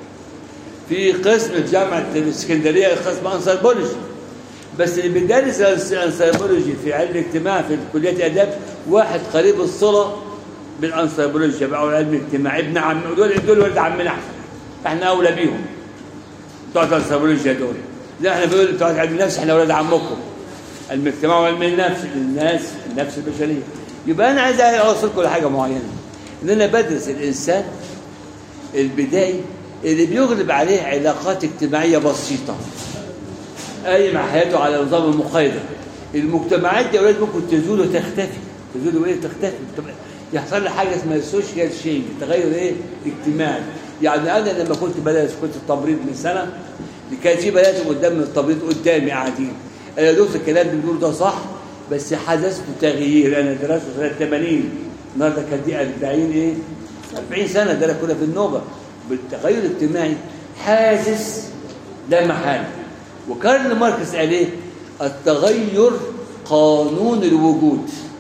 في قسم في جامعة الإسكندرية قسم أنثروبولوجي بس اللي بيدرس الأنثروبولوجي في علم الاجتماع في كلية آداب واحد قريب الصلة بالأنثروبولوجيا بقى علم الاجتماع ابن عم دول دول ولد عمنا احنا احنا أولى بيهم بتوع الأنثروبولوجيا دول زي احنا بنقول بتوع علم النفس احنا ولاد عمكم علم الاجتماع وعلم النفس الناس النفس البشرية يبقى أنا عايز أوصلكم لحاجة معينة إن أنا بدرس الإنسان البدائي اللي بيغلب عليه علاقات اجتماعية بسيطة قايم مع حياته على نظام المقايضة المجتمعات دي أولاد ممكن تزول وتختفي تزول وإيه تختفي تبقى يحصل لي حاجة اسمها سوشيال شينج تغير إيه اجتماعي يعني أنا لما كنت بدرس كنت التمريض من سنة كان في بنات قدام من التمريض قدامي قاعدين أنا يا دكتور الكلام اللي بيقوله ده صح بس حدثت تغيير أنا درست سنة 80 النهارده كانت دي 40 إيه 40 سنة ده أنا كنا في النوبة بالتغير الاجتماعي حاسس لا محالة وكارل ماركس قال ايه التغير قانون الوجود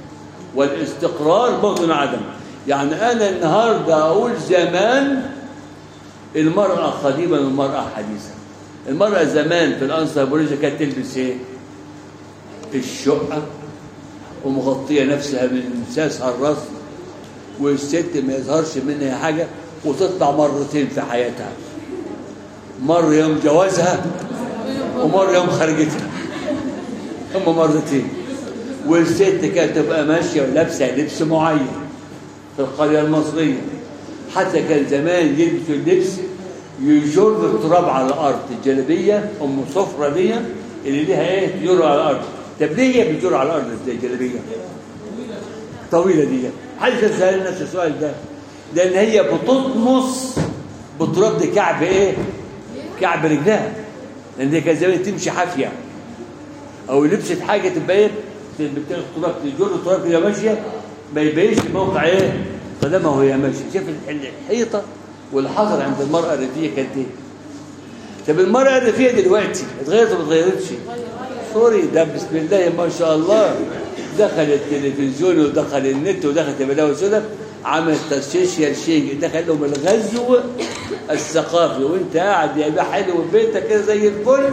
والاستقرار موطن عدم يعني أنا النهاردة أقول زمان المرأة قديما والمرأة حديثا المرأة زمان في الأنثروبولوجيا كانت تلبس إيه؟ الشقة ومغطية نفسها من ساسها الراس والست ما يظهرش منها حاجة وتطلع مرتين في حياتها مرة يوم جوازها ومرة يوم خرجتها هم مرتين والست كانت تبقى ماشية ولابسة لبس معين في القرية المصرية حتى كان زمان يلبسوا اللبس يجر التراب على الأرض الجلبية أم صفرة دي اللي ليها إيه تجر على الأرض طب ليه هي بتجر على الأرض ازاي الجلبية طويلة دي حد كان سأل نفس السؤال ده لأن هي بتطمس بالتراب دي كعب إيه كعب رجلها لأن هي كان زمان تمشي حافية أو لبست حاجة تبقى إيه بتاخد تراب تجر التراب كده ماشية ما يبينش موقع إيه قدمها وهي ماشية شايف الحيطة والحذر عند المرأة الريفية كانت إيه طب المرأة الريفية دلوقتي اتغيرت ولا ما اتغيرتش؟ سوري ده بسم الله ما شاء الله دخل التلفزيون ودخل النت ودخل البلاوي السوداء عمل تسوشيال شيء دخل لهم الغزو الثقافي وانت قاعد يا بيه حلو في بيتك كده زي الفل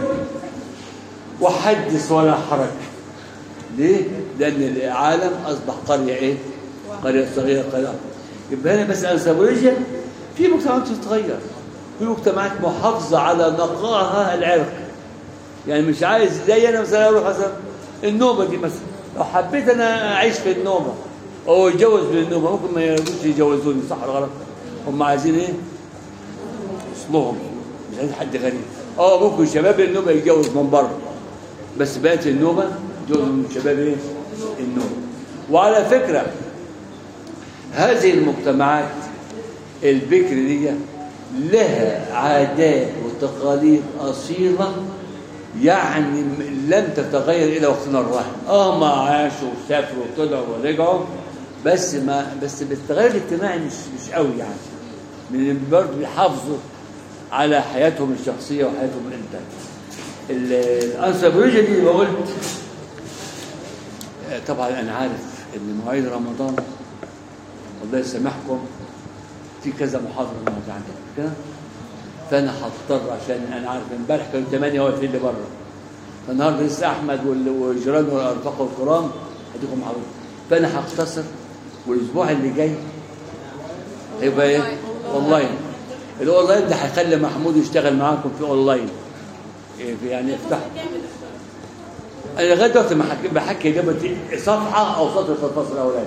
وحدث ولا حرج ليه؟ لأن العالم أصبح قرية إيه؟ قرية صغيرة قرية يبقى هنا بس أنسابولوجيا في مجتمعات بتتغير في مجتمعات محافظة على نقائها العرقي يعني مش عايز زي انا مثلا اروح مثلا النوبه دي مثلا لو حبيت انا اعيش في النوبه او اتجوز بالنوبه ممكن ما يرضوش يجوزوني صح ولا غلط هم عايزين ايه؟ اصلهم مش عايزين حد غريب اه ممكن شباب النوبه يتجوز من بره بس بقت النوبه جزء من شباب ايه؟ النوبه وعلى فكره هذه المجتمعات البكر دي لها عادات وتقاليد اصيله يعني لم تتغير الى وقتنا الراهن اه ما عاشوا وسافروا وطلعوا ورجعوا بس ما بس بالتغير الاجتماعي مش مش قوي يعني من برضه بيحافظوا على حياتهم الشخصيه وحياتهم الانتاج الانثروبولوجيا دي اللي قلت آه، طبعا انا عارف ان مواعيد رمضان الله يسامحكم في كذا محاضره النهارده عندنا كده فانا هضطر عشان انا عارف امبارح كانوا 8 واقفين اللي بره فالنهارده لسه احمد وال- وجيران والارفقه والكرام هديكم محاضره فانا هختصر والاسبوع اللي جاي هيبقى ايه؟ اونلاين الاونلاين ده هيخلي محمود يشتغل معاكم في اونلاين إيه في يعني يفتح انا لغايه دلوقتي ما حكي- بحكي دلوقتي صفحه او سطر في الفصل الاولاني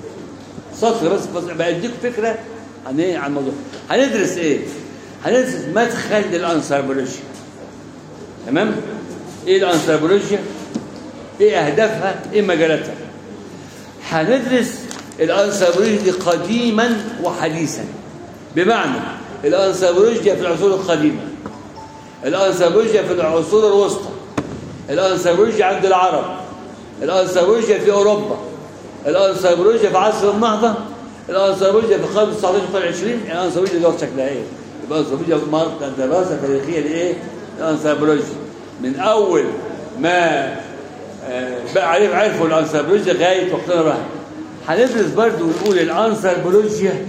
سطر بس بس بديك فكره عن ايه عن الموضوع هندرس ايه هندرس مدخل للانثروبولوجيا تمام ايه الانثروبولوجيا ايه اهدافها ايه مجالاتها هندرس الانثروبولوجيا دي قديما وحديثا بمعنى الانثروبولوجيا في العصور القديمه الانثروبولوجيا في العصور الوسطى الانثروبولوجيا عند العرب الانثروبولوجيا في اوروبا الانثروبولوجيا في عصر النهضه الانثروبولوجيا في القرن 19 والقرن 20 الانثروبولوجيا دلوقتي شكلها ايه؟ يبقى الانثروبولوجيا مرة دراسه تاريخيه لايه؟ الانثروبولوجيا من اول ما آه، بقى عرف عرفوا الانثروبولوجيا لغايه وقتنا الراهن هندرس برضه ونقول الانثروبولوجيا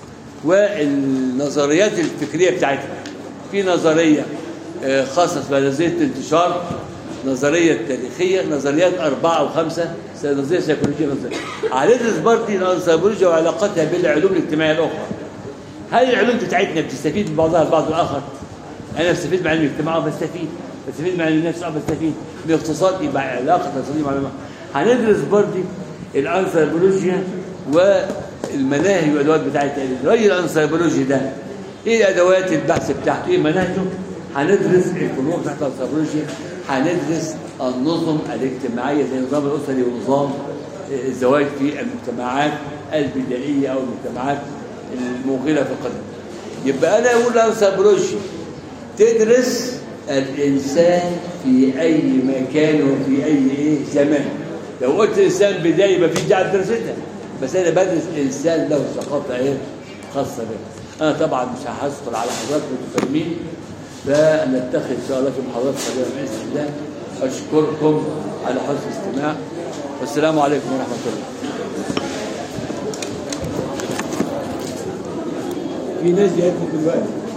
والنظريات الفكريه بتاعتها في نظريه آه، خاصه بنظريه الانتشار نظريه تاريخيه نظريات اربعه او خمسه نظريه سيكولوجيه نظريه هندرس برضه الانثروبولوجيا وعلاقتها بالعلوم الاجتماعيه الاخرى هل العلوم بتاعتنا بتستفيد من بعضها البعض الاخر انا بستفيد من علم الاجتماع اه بستفيد بستفيد من علم النفس اه بستفيد من الاقتصاد يبقى علاقه اقتصاديه مع العلماء هندرس برضه الانثروبولوجيا والمناهج والادوات بتاعتها الرأي الانثروبولوجي ده ايه ادوات البحث بتاعته ايه مناهجه هندرس الفروع بتاعت الانثروبولوجيا هندرس النظم الاجتماعيه زي النظام الاسري ونظام الزواج في المجتمعات البدائيه او المجتمعات الموغله في القدم يبقى انا اقول الانثروبولوجيا تدرس الانسان في اي مكان وفي اي ايه زمان لو قلت انسان بدايه يبقى في داعي لدراستها بس انا بدرس انسان له ثقافه ايه خاصه به انا طبعا مش هحصل على حضراتكم المتفاهمين فنتخذ ان شاء الله في محاضرات قادمه باذن الله اشكركم على حسن الاستماع والسلام عليكم ورحمه الله في ناس جايبكم دلوقتي